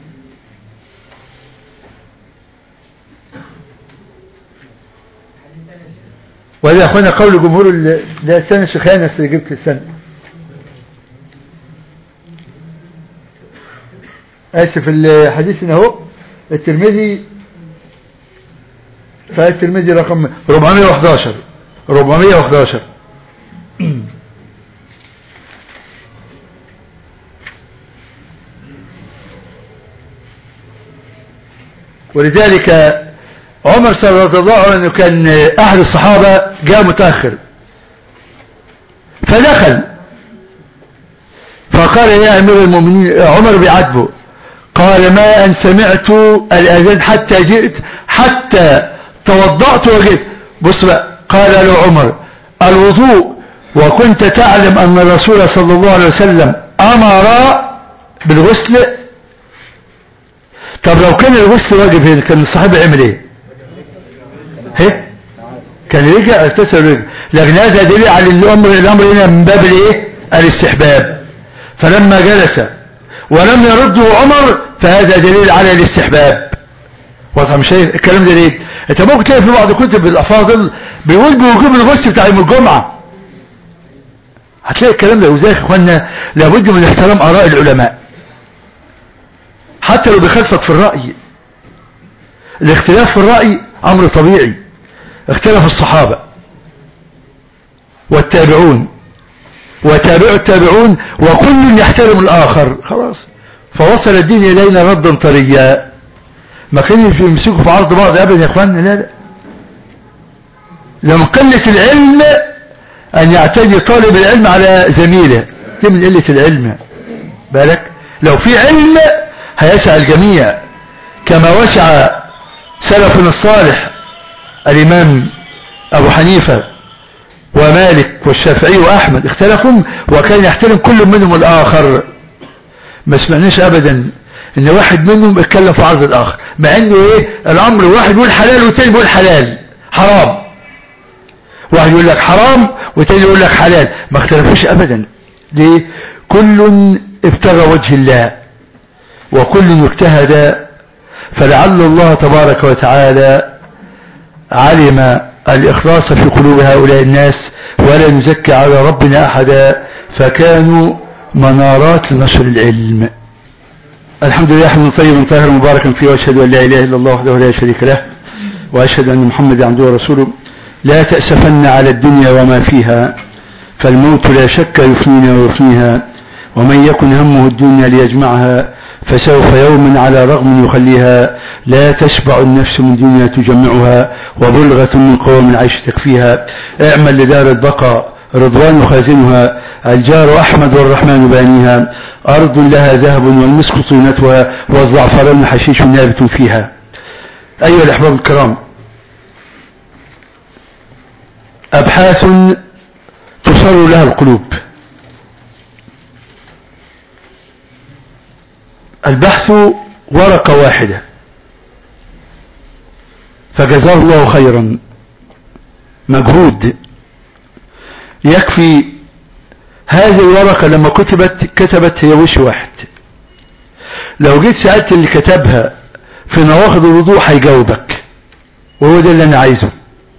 S3: وهذا يا اخوانا قول جمهور ال- لا السنة شيخانة اللي جبت السنة اسف الحديث هنا اهو الترمذي فالترمذي رقم 411 411 ولذلك عمر صلى الله عليه وسلم كان أحد الصحابة جاء متأخر فدخل فقال يا أمير المؤمنين عمر بيعاتبه قال ما أن سمعت الأذان حتى جئت حتى توضأت وجئت بص بقى قال له عمر الوضوء وكنت تعلم أن الرسول صلى الله عليه وسلم أمر بالغسل طب لو كان الغسل واجب هنا كان الصحابة يعمل ايه هي كان رجع اغتسل رجع لكن هذا دليل على ان الامر الامر هنا من باب الايه الاستحباب فلما جلس ولم يرده عمر فهذا دليل على الاستحباب واضح مش شايف الكلام ده ليه انت ممكن تلاقي في بعض كتب الافاضل بيقول بوجوب الغسل بتاع يوم الجمعه هتلاقي الكلام ده وذلك يا اخوانا لابد من احترام اراء العلماء حتى لو بيخالفك في الراي الاختلاف في الراي امر طبيعي اختلف الصحابه والتابعون وتابعوا التابعون وكل يحترم الاخر خلاص فوصل الدين الينا ردا طريا ما كانوا يمسكوا في عرض بعض ابدا يا اخواننا لا لا لما قلة العلم ان يعتدي طالب العلم على زميله دي من قلة العلم بالك لو في علم هيسع الجميع كما وسع سلفنا الصالح الامام ابو حنيفة ومالك والشافعي واحمد اختلفوا وكان يحترم كل منهم الاخر ما سمعناش ابدا ان واحد منهم اتكلم في عرض الاخر مع انه ايه الامر واحد يقول حلال والتاني بيقول حلال حرام واحد يقول لك حرام والتاني يقول لك حلال ما اختلفوش ابدا ليه كل ابتغى وجه الله وكل اجتهد فلعل الله تبارك وتعالى علم الإخلاص في قلوب هؤلاء الناس ولا نزكي على ربنا أحدا فكانوا منارات لنشر العلم الحمد لله حمد طيب طاهر مباركا فيه واشهد ان لا اله الا الله وحده لا شريك له واشهد ان محمدا عبده ورسوله لا تأسفن على الدنيا وما فيها فالموت لا شك يفنينا ويفنيها ومن يكن همه الدنيا ليجمعها فسوف يوما على رغم يخليها لا تشبع النفس من دنيا تجمعها وبلغة من قوم العيش تكفيها اعمل لدار البقاء رضوان خازنها الجار أحمد والرحمن بانيها أرض لها ذهب والمسك طينتها والزعفران حشيش نابت فيها أيها الأحباب الكرام أبحاث تصر لها القلوب البحث ورقة واحدة فجزاه الله خيرا مجهود يكفي هذه الورقة لما كتبت كتبت هي وش واحد لو جيت سألت اللي كتبها في نواقض الوضوء هيجاوبك وهو ده اللي انا عايزه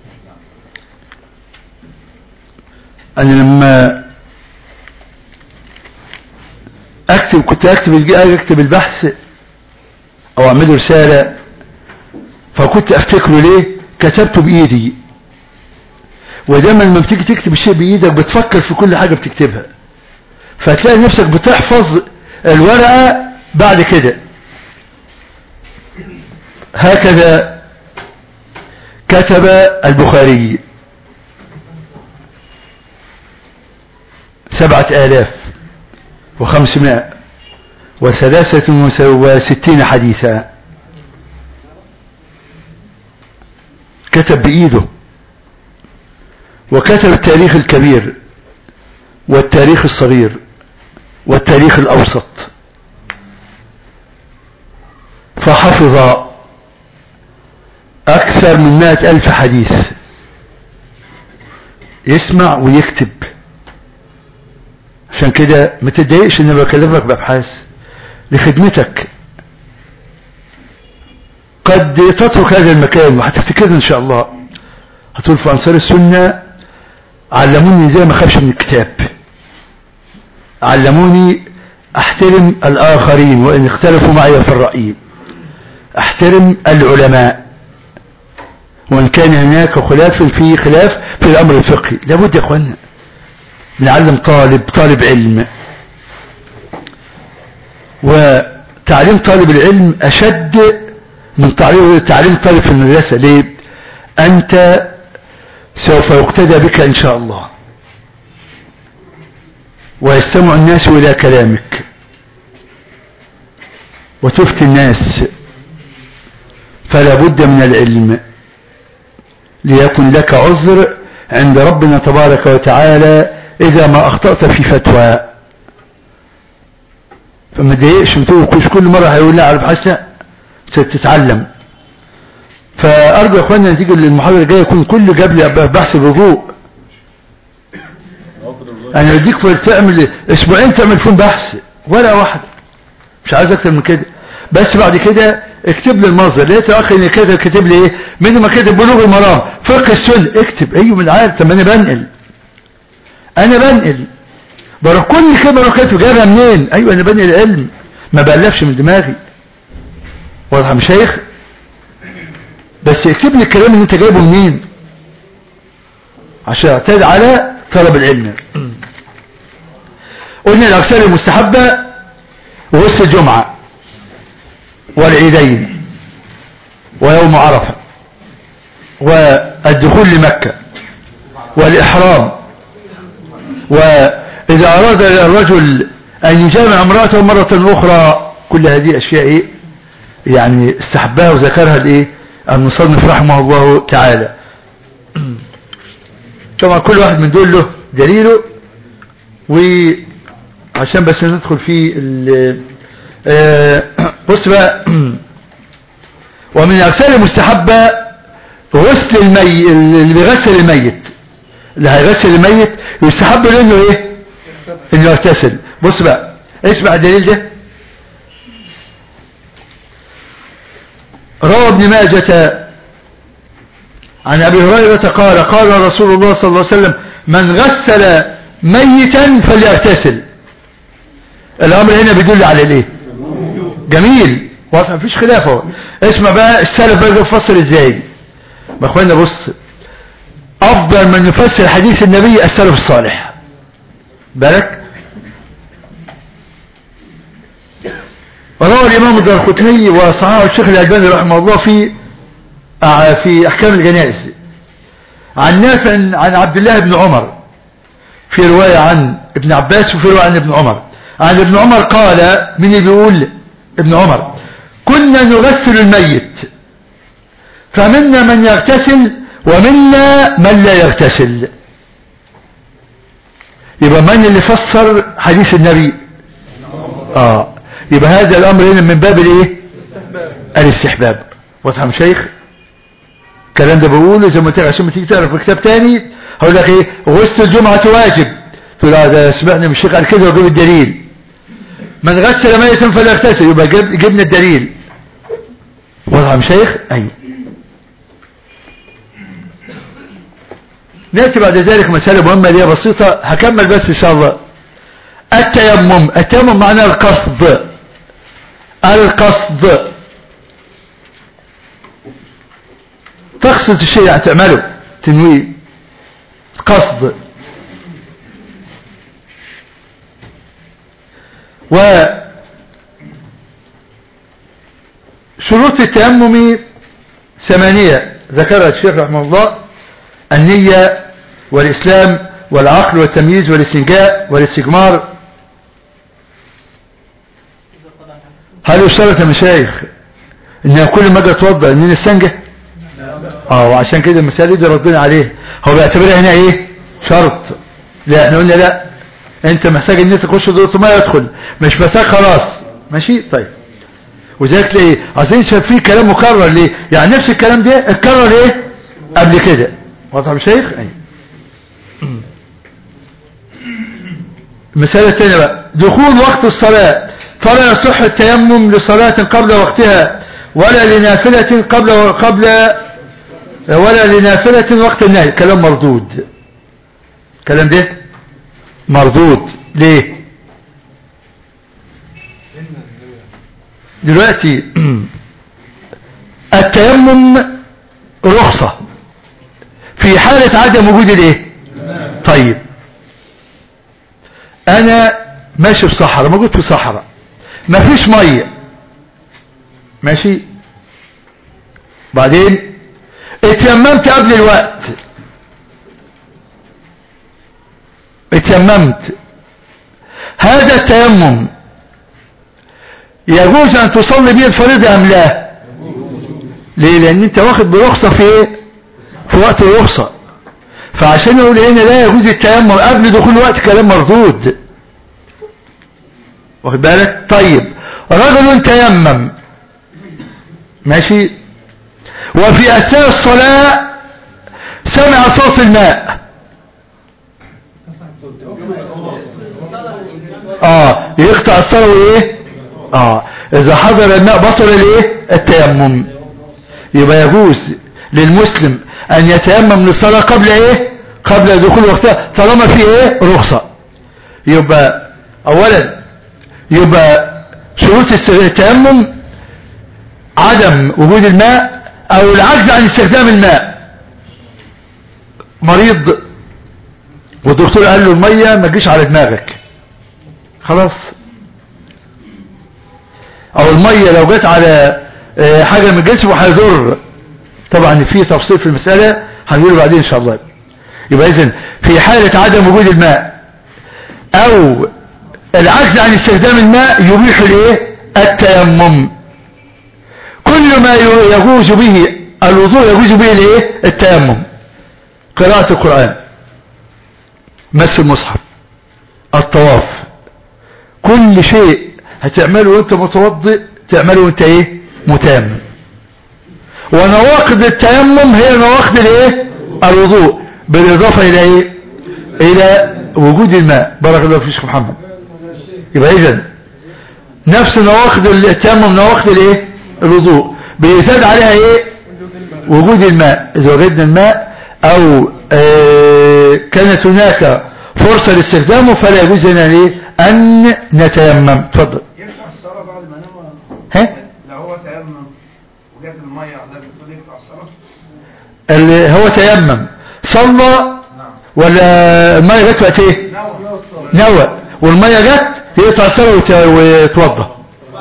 S3: انا لما اكتب كنت اكتب اكتب البحث او اعمله رسالة فكنت افتكره ليه كتبته بايدي ودايما لما بتيجي تكتب الشيء بايدك بتفكر في كل حاجة بتكتبها فتلاقي نفسك بتحفظ الورقة بعد كده هكذا كتب البخاري سبعة آلاف وخمسمائة وثلاثة وستين حديثا كتب بإيده وكتب التاريخ الكبير والتاريخ الصغير والتاريخ الأوسط فحفظ أكثر من مائة ألف حديث يسمع ويكتب عشان كده ما تتضايقش ان بكلمك بابحاث لخدمتك قد تترك هذا المكان وهتفتكرني ان شاء الله هتقول في انصار السنة علموني زي ما خافش من الكتاب علموني احترم الاخرين وان اختلفوا معي في الرأي احترم العلماء وان كان هناك خلاف في خلاف في الامر الفقهي لابد يا اخوانا نعلم طالب طالب علم وتعليم طالب العلم أشد من تعليم تعليم طالب في المدرسة ليه أنت سوف يقتدى بك إن شاء الله ويستمع الناس إلى كلامك وتفتي الناس فلا بد من العلم ليكن لك عذر عند ربنا تبارك وتعالى إذا ما أخطأت في فتوى فما تضايقش وتقول مش كل مرة هيقول لا عارف حسن ستتعلم فأرجو يا إخواننا نتيجة للمحاضرة الجاية يكون كل جاب لي بحث الوضوء أنا بديك في تعمل أسبوعين تعمل فيهم بحث ولا واحد مش عايز أكتر من كده بس بعد كده اكتب لي المصدر لقيت اخي ان كده كاتب لي ايه من ما كاتب بلوغ المرام فقه السنه اكتب ايوه من عارف طب ما انا بنقل انا بنقل بروح كل كده بروح كاتب جايبها منين ايوه انا بنقل علم ما بألفش من دماغي واضح يا مشايخ بس اكتب لي الكلام اللي انت جايبه منين عشان اعتاد على طلب العلم قلنا الاغسال المستحبه وغسل الجمعه والعيدين ويوم عرفة والدخول لمكة والإحرام وإذا أراد الرجل أن يجامع امرأته مرة أخرى كل هذه أشياء إيه؟ يعني استحبها وذكرها الإيه المصنف رحمه الله تعالى طبعا كل واحد من دول له دليله وعشان بس ندخل في آه بص بقى ومن الأغسال المستحبة غسل المي اللي بيغسل الميت اللي هيغسل الميت يستحب له انه ايه انه يغتسل بص بقى اسمع الدليل ده روى ابن ماجة عن ابي هريرة قال قال رسول الله صلى الله عليه وسلم من غسل ميتا فليغتسل الامر هنا بيدل على الايه جميل واضح مفيش خلاف اهو اسمع بقى السلف بقى يفسر ازاي ما اخوانا بص افضل من يفسر حديث النبي السلف الصالح بالك وروى الامام الدارقطني وصححه الشيخ الالباني رحمه الله في في احكام الجنائز عن نافع عن عبد الله بن عمر في روايه عن ابن عباس وفي روايه عن ابن عمر عن ابن عمر قال من اللي بيقول ابن عمر كنا نغسل الميت فمنا من يغتسل ومنا من لا يغتسل يبقى من اللي فسر حديث النبي اه يبقى هذا الامر هنا من باب الايه الاستحباب واضح يا شيخ الكلام ده بقوله زي ما قلت لك عشان ما تيجي تقرا في كتاب تاني هقول لك ايه غسل الجمعه واجب تقول ده سمعنا من الشيخ قال كده وجيب الدليل من غسل ميتا فلا يغتسل يبقى جب جبنا الدليل واضح يا شيخ ايوه نأتي بعد ذلك مسألة مهمة ليها بسيطة هكمل بس إن شاء الله التيمم التيمم معناه القصد القصد تقصد الشيء يعني تعمله تنويه قصد و شروط التيمم ثمانية ذكرها الشيخ رحمه الله النية والإسلام والعقل والتمييز والاستنجاء والاستجمار هل يشترط يا مشايخ ان كل ما اجي اتوضا ان نستنجى اه وعشان كده المسائل دي ردنا عليها هو بيعتبرها هنا ايه شرط لا احنا قلنا لا انت محتاج ان انت تخش دورة ما يدخل مش محتاج خلاص ماشي طيب وذلك ليه عايزين شايف فيه كلام مكرر ليه يعني نفس الكلام ده اتكرر ايه قبل كده واضح يا شيخ ايوه المسألة الثانية بقى دخول وقت الصلاة فلا يصح التيمم لصلاة قبل وقتها ولا لنافلة قبل قبل ولا لنافلة وقت النهي كلام مردود كلام ده مردود ليه دلوقتي التيمم رخصة في حالة عدم وجود الايه طيب انا ماشي في صحراء موجود في صحراء مفيش مية ماشي بعدين اتيممت قبل الوقت اتيممت هذا التيمم يجوز ان تصلي به الفريضة ام لا ليه لان انت واخد برخصة في ايه في وقت الرخصة فعشان يقول هنا لا يجوز التيمم قبل دخول وقت كلام مردود واخد بالك طيب رجل تيمم ماشي وفي اثناء الصلاة سمع صوت الماء اه يقطع الصلاة وايه اه اذا حضر الماء بطل الايه التيمم يبقى يجوز للمسلم ان يتيمم للصلاة قبل ايه قبل دخول وقتها طالما في ايه رخصة يبقى اولا يبقى شروط التيمم عدم وجود الماء او العجز عن استخدام الماء مريض والدكتور قال له المية ما تجيش على دماغك خلاص او المية لو جت على آه، حاجة من الجسم هيضر طبعا في تفصيل في المسألة هنقوله بعدين ان شاء الله يبقى اذن في حالة عدم وجود الماء او العجز عن استخدام الماء يبيح الايه التيمم كل ما يجوز به الوضوء يجوز به الايه التيمم قراءة القرآن مس المصحف الطواف كل شيء هتعمله وانت متوضئ تعمله وانت ايه متيمم ونواقض التيمم هي نواقض الايه الوضوء بالاضافة الى ايه الى وجود الماء بارك الله فيك محمد يبقى اذا نفس نواقض التيمم نواقض الايه الوضوء بيزاد عليها ايه وجود الماء اذا وجدنا الماء او آه كانت هناك فرصة لاستخدامه فلا يجوز لنا ليه ان نتيمم اتفضل
S12: يقطع الصلاة بعد ما نام
S3: ها
S12: لو هو تيمم وجات المية على بتقول يقطع الصلاة
S3: اللي هو تيمم صلى ولا المية جت وقت ايه نوى والمية جت يقطع الصلاة وت- ويتوضا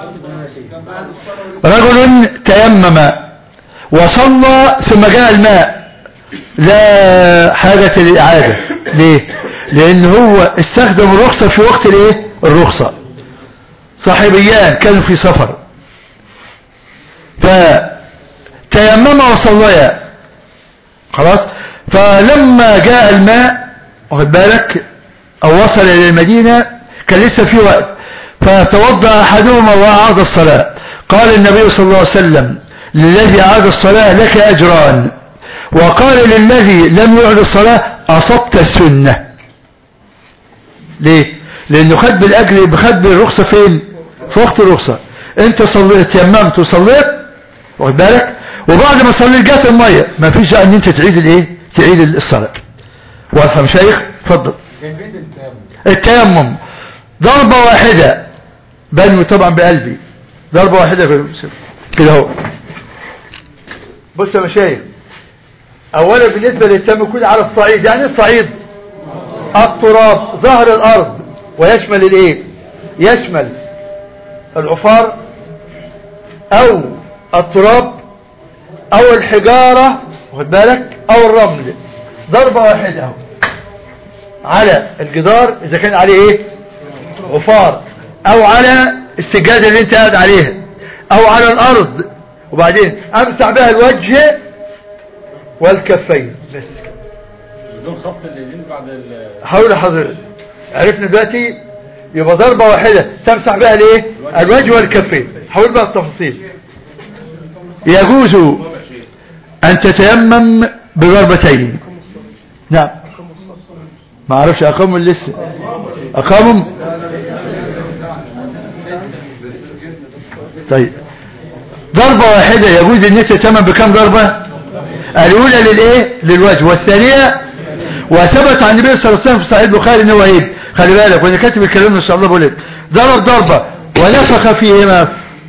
S3: رجل تيمم وصلى ثم جاء الماء لا حاجة للإعادة ليه لأن هو استخدم الرخصة في وقت الايه الرخصة صاحبيان كانوا في سفر فتيمم وصليا خلاص فلما جاء الماء واخد بالك او وصل الى المدينة كان لسه في وقت فتوضأ احدهما واعاد الصلاة قال النبي صلى الله عليه وسلم للذي اعاد الصلاة لك اجران وقال للذي لم يعد الصلاة اصبت السنة ليه لانه خد بالاجر خد بالرخصة فين في وقت الرخصة انت صليت تيممت وصليت واخد بالك وبعد ما صليت جات المية ما فيش ان انت تعيد الايه تعيد الصلاة واضح يا مشايخ اتفضل
S9: كيفية التيمم
S3: التيمم ضربة واحدة بنوي طبعا بقلبي ضربة واحدة كده كده اهو بص يا مشايخ اولا بالنسبة للتيمم يكون على الصعيد يعني إيه الصعيد التراب ظهر الارض ويشمل الايه يشمل العفار او التراب او الحجارة واخد بالك او الرمل ضربة واحدة اهو على الجدار اذا كان عليه ايه عفار او على السجادة اللي انت قاعد عليها او على الارض وبعدين امسح بها الوجه والكفين بس كده
S8: بدون خط اليدين بعد ال
S3: حاول حضرتك عرفنا دلوقتي يبقى ضربة واحدة تمسح بها الايه الوجه والكفين حاول بقى التفاصيل يجوز ان تتيمم بضربتين نعم ما اعرفش اقاموا لسه اقاموا طيب ضربة واحدة يجوز ان انت تتيمم بكم ضربة الاولى للايه للوجه والثانية وثبت عن النبي صلى الله عليه وسلم في صحيح البخاري ان هو ايه خلي بالك وانا كاتب الكلام ان شاء الله بقول لك ضرب ضربة ونفخ فيهما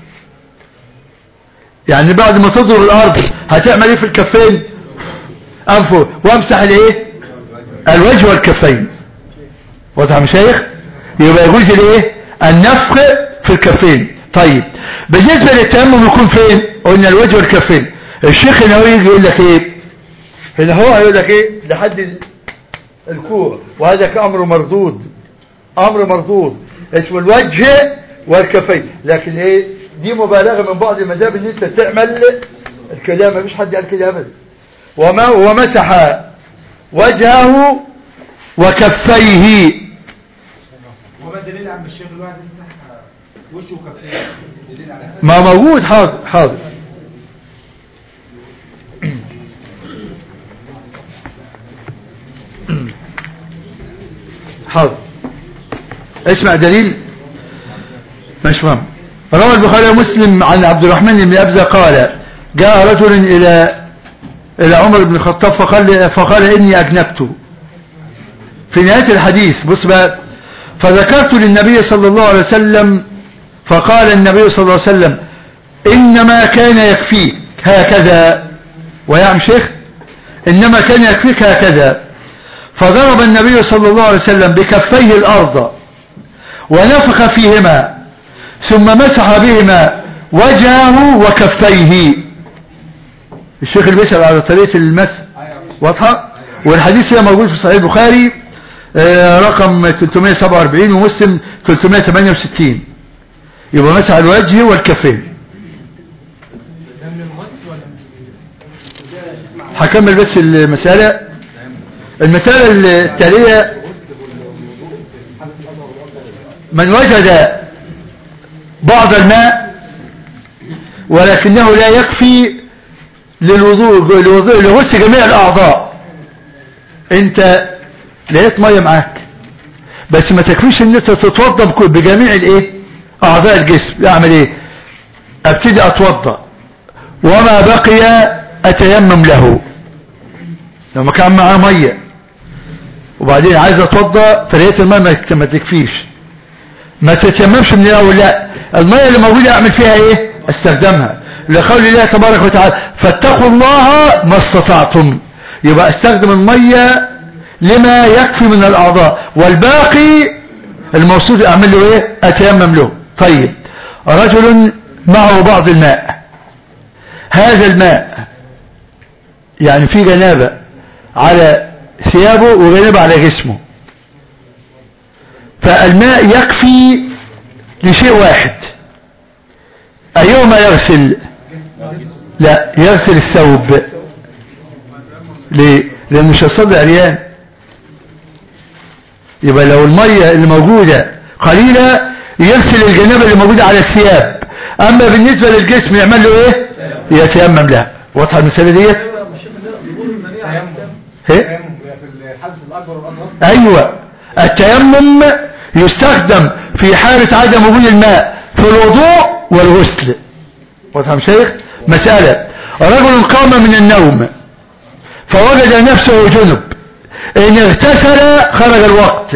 S3: يعني بعد ما تضرب الارض هتعمل ايه في الكفين انفه وامسح الايه الوجه والكفين واضح يا مشايخ يبقى يجوز الايه النفخ في الكفين طيب بالنسبة للتيمم يكون فين قلنا الوجه والكفين الشيخ هنا هو يجي يقول لك ايه هنا هو هيقول لك ايه لحد ال- الكوع وهذا كأمر مردود امر مردود اسمه الوجه والكفين لكن ايه دي مبالغة من بعض المذاهب ان انت تعمل الكلام مفيش حد قال كده ابدا وما ومسح وجهه وكفيه
S12: وما الدليل عن الشيخ الواحد يمسح وشه وكفيه دليل على
S3: ما موجود حاضر حاضر حاضر اسمع دليل مش فهم روى البخاري ومسلم عن عبد الرحمن بن أبزة قال جاء رجل إلى إلى عمر بن الخطاب فقال, فقال إني أجنبت في نهاية الحديث بص بقى فذكرت للنبي صلى الله عليه وسلم فقال النبي صلى الله عليه وسلم إنما كان يكفيك هكذا ويعم شيخ إنما كان يكفيك هكذا فضرب النبي صلى الله عليه وسلم بكفيه الأرض ونفخ فيهما ثم مسح بهما وجهه وكفيه الشيخ اللي بيسأل على طريقة المسح واضحة والحديث هي موجود في صحيح البخاري آه، رقم 347 ومسلم 368 يبقى مسح الوجه والكفين هكمل بس المسألة المسألة التالية من وجد بعض الماء ولكنه لا يكفي للوضوء للوضوء لغسل جميع الأعضاء انت لقيت مية معاك بس ما تكفيش ان انت تتوضى بكل- بجميع الايه اعضاء الجسم اعمل ايه ابتدي اتوضى وما بقي اتيمم له لما كان معاه مية وبعدين عايز اتوضى فلقيت الماء ما- ما تكفيش ما تتيممش من الاول لا المية اللي موجودة اعمل فيها ايه استخدمها لقول الله تبارك وتعالى فاتقوا الله ما استطعتم يبقى استخدم المية لما يكفي من الاعضاء والباقي الموصول اعمل له ايه اتيمم له طيب رجل معه بعض الماء هذا الماء يعني في جنابة على ثيابه وجنابة على جسمه فالماء يكفي لشيء واحد أيهما يغسل لا يغسل الثوب ليه لأنه مش هيصلي عريان يبقى لو المية اللي موجودة قليلة يغسل الجنابة اللي موجودة على الثياب أما بالنسبة للجسم يعمل له إيه يتيمم لها واضحة المسألة ديت ايه
S9: في الحدث الأكبر والأصغر
S3: ايوه التيمم يستخدم في حالة عدم وجود الماء في الوضوء والغسل وفهم شيخ مسألة رجل قام من النوم فوجد نفسه جنب ان اغتسل خرج الوقت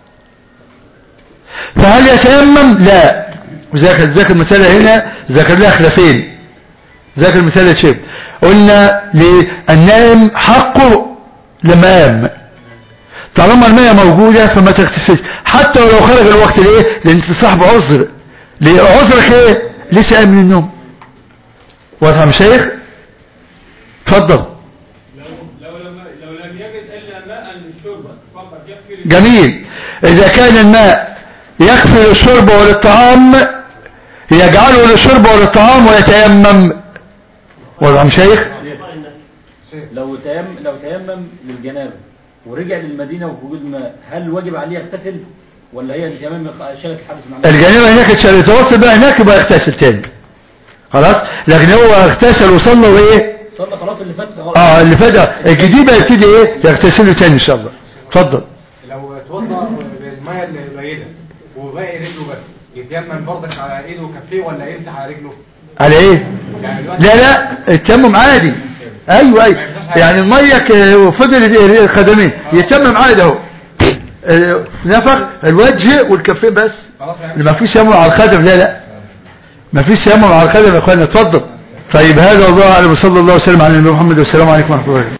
S3: فهل يتيمم لا وذاكر ذاكر المسألة هنا ذاكر لها خلافين ذاكر المسألة شيء قلنا للنائم حقه لما قام طالما المية موجودة فما تغتسلش حتى ولو خرج الوقت ليه لان انت صاحب عذر ليه عذرك ايه لسه قايم من النوم واضح يا شيخ اتفضل
S13: لو لم لو لم يجد الا ماء للشرب فقط يكفي
S3: جميل اذا كان الماء يكفي للشرب وللطعام يجعله للشرب وللطعام ويتيمم واضح يا شيخ
S8: لو تيم لو تيمم للجنابه ورجع للمدينه ووجود ماء هل واجب عليه يغتسل ولا هي التيمم شالت الحدث معناه
S3: الجنابة هناك اتشال يتوصل بقى هناك يبقى يغتسل تاني خلاص لكن هو اغتسل وصلى وايه
S8: صلى خلاص اللي فات خلاص.
S3: اه اللي فجأة الجديد بقى يبتدي ايه يغتسل له تاني ان شاء الله اتفضل
S9: لو اتوضى بالمية اللي قليلة وباقي رجله بس يتيمم برضك على ايده وكفيه ولا يمسح على رجله
S3: على ايه
S9: يعني دلوقتي
S3: لا لا التيمم عادي ايوه ايوه يعني الميه ك- وفضل الخدمين يتمم عادي اهو آه، نفخ الوجه والكفين بس ما فيش يمم على الخدم لا لا ما فيش يمم على الخدم يا اخوانا اتفضل طيب هذا والله اعلم وصلى الله وسلم على نبينا محمد والسلام عليكم ورحمه الله وبركاته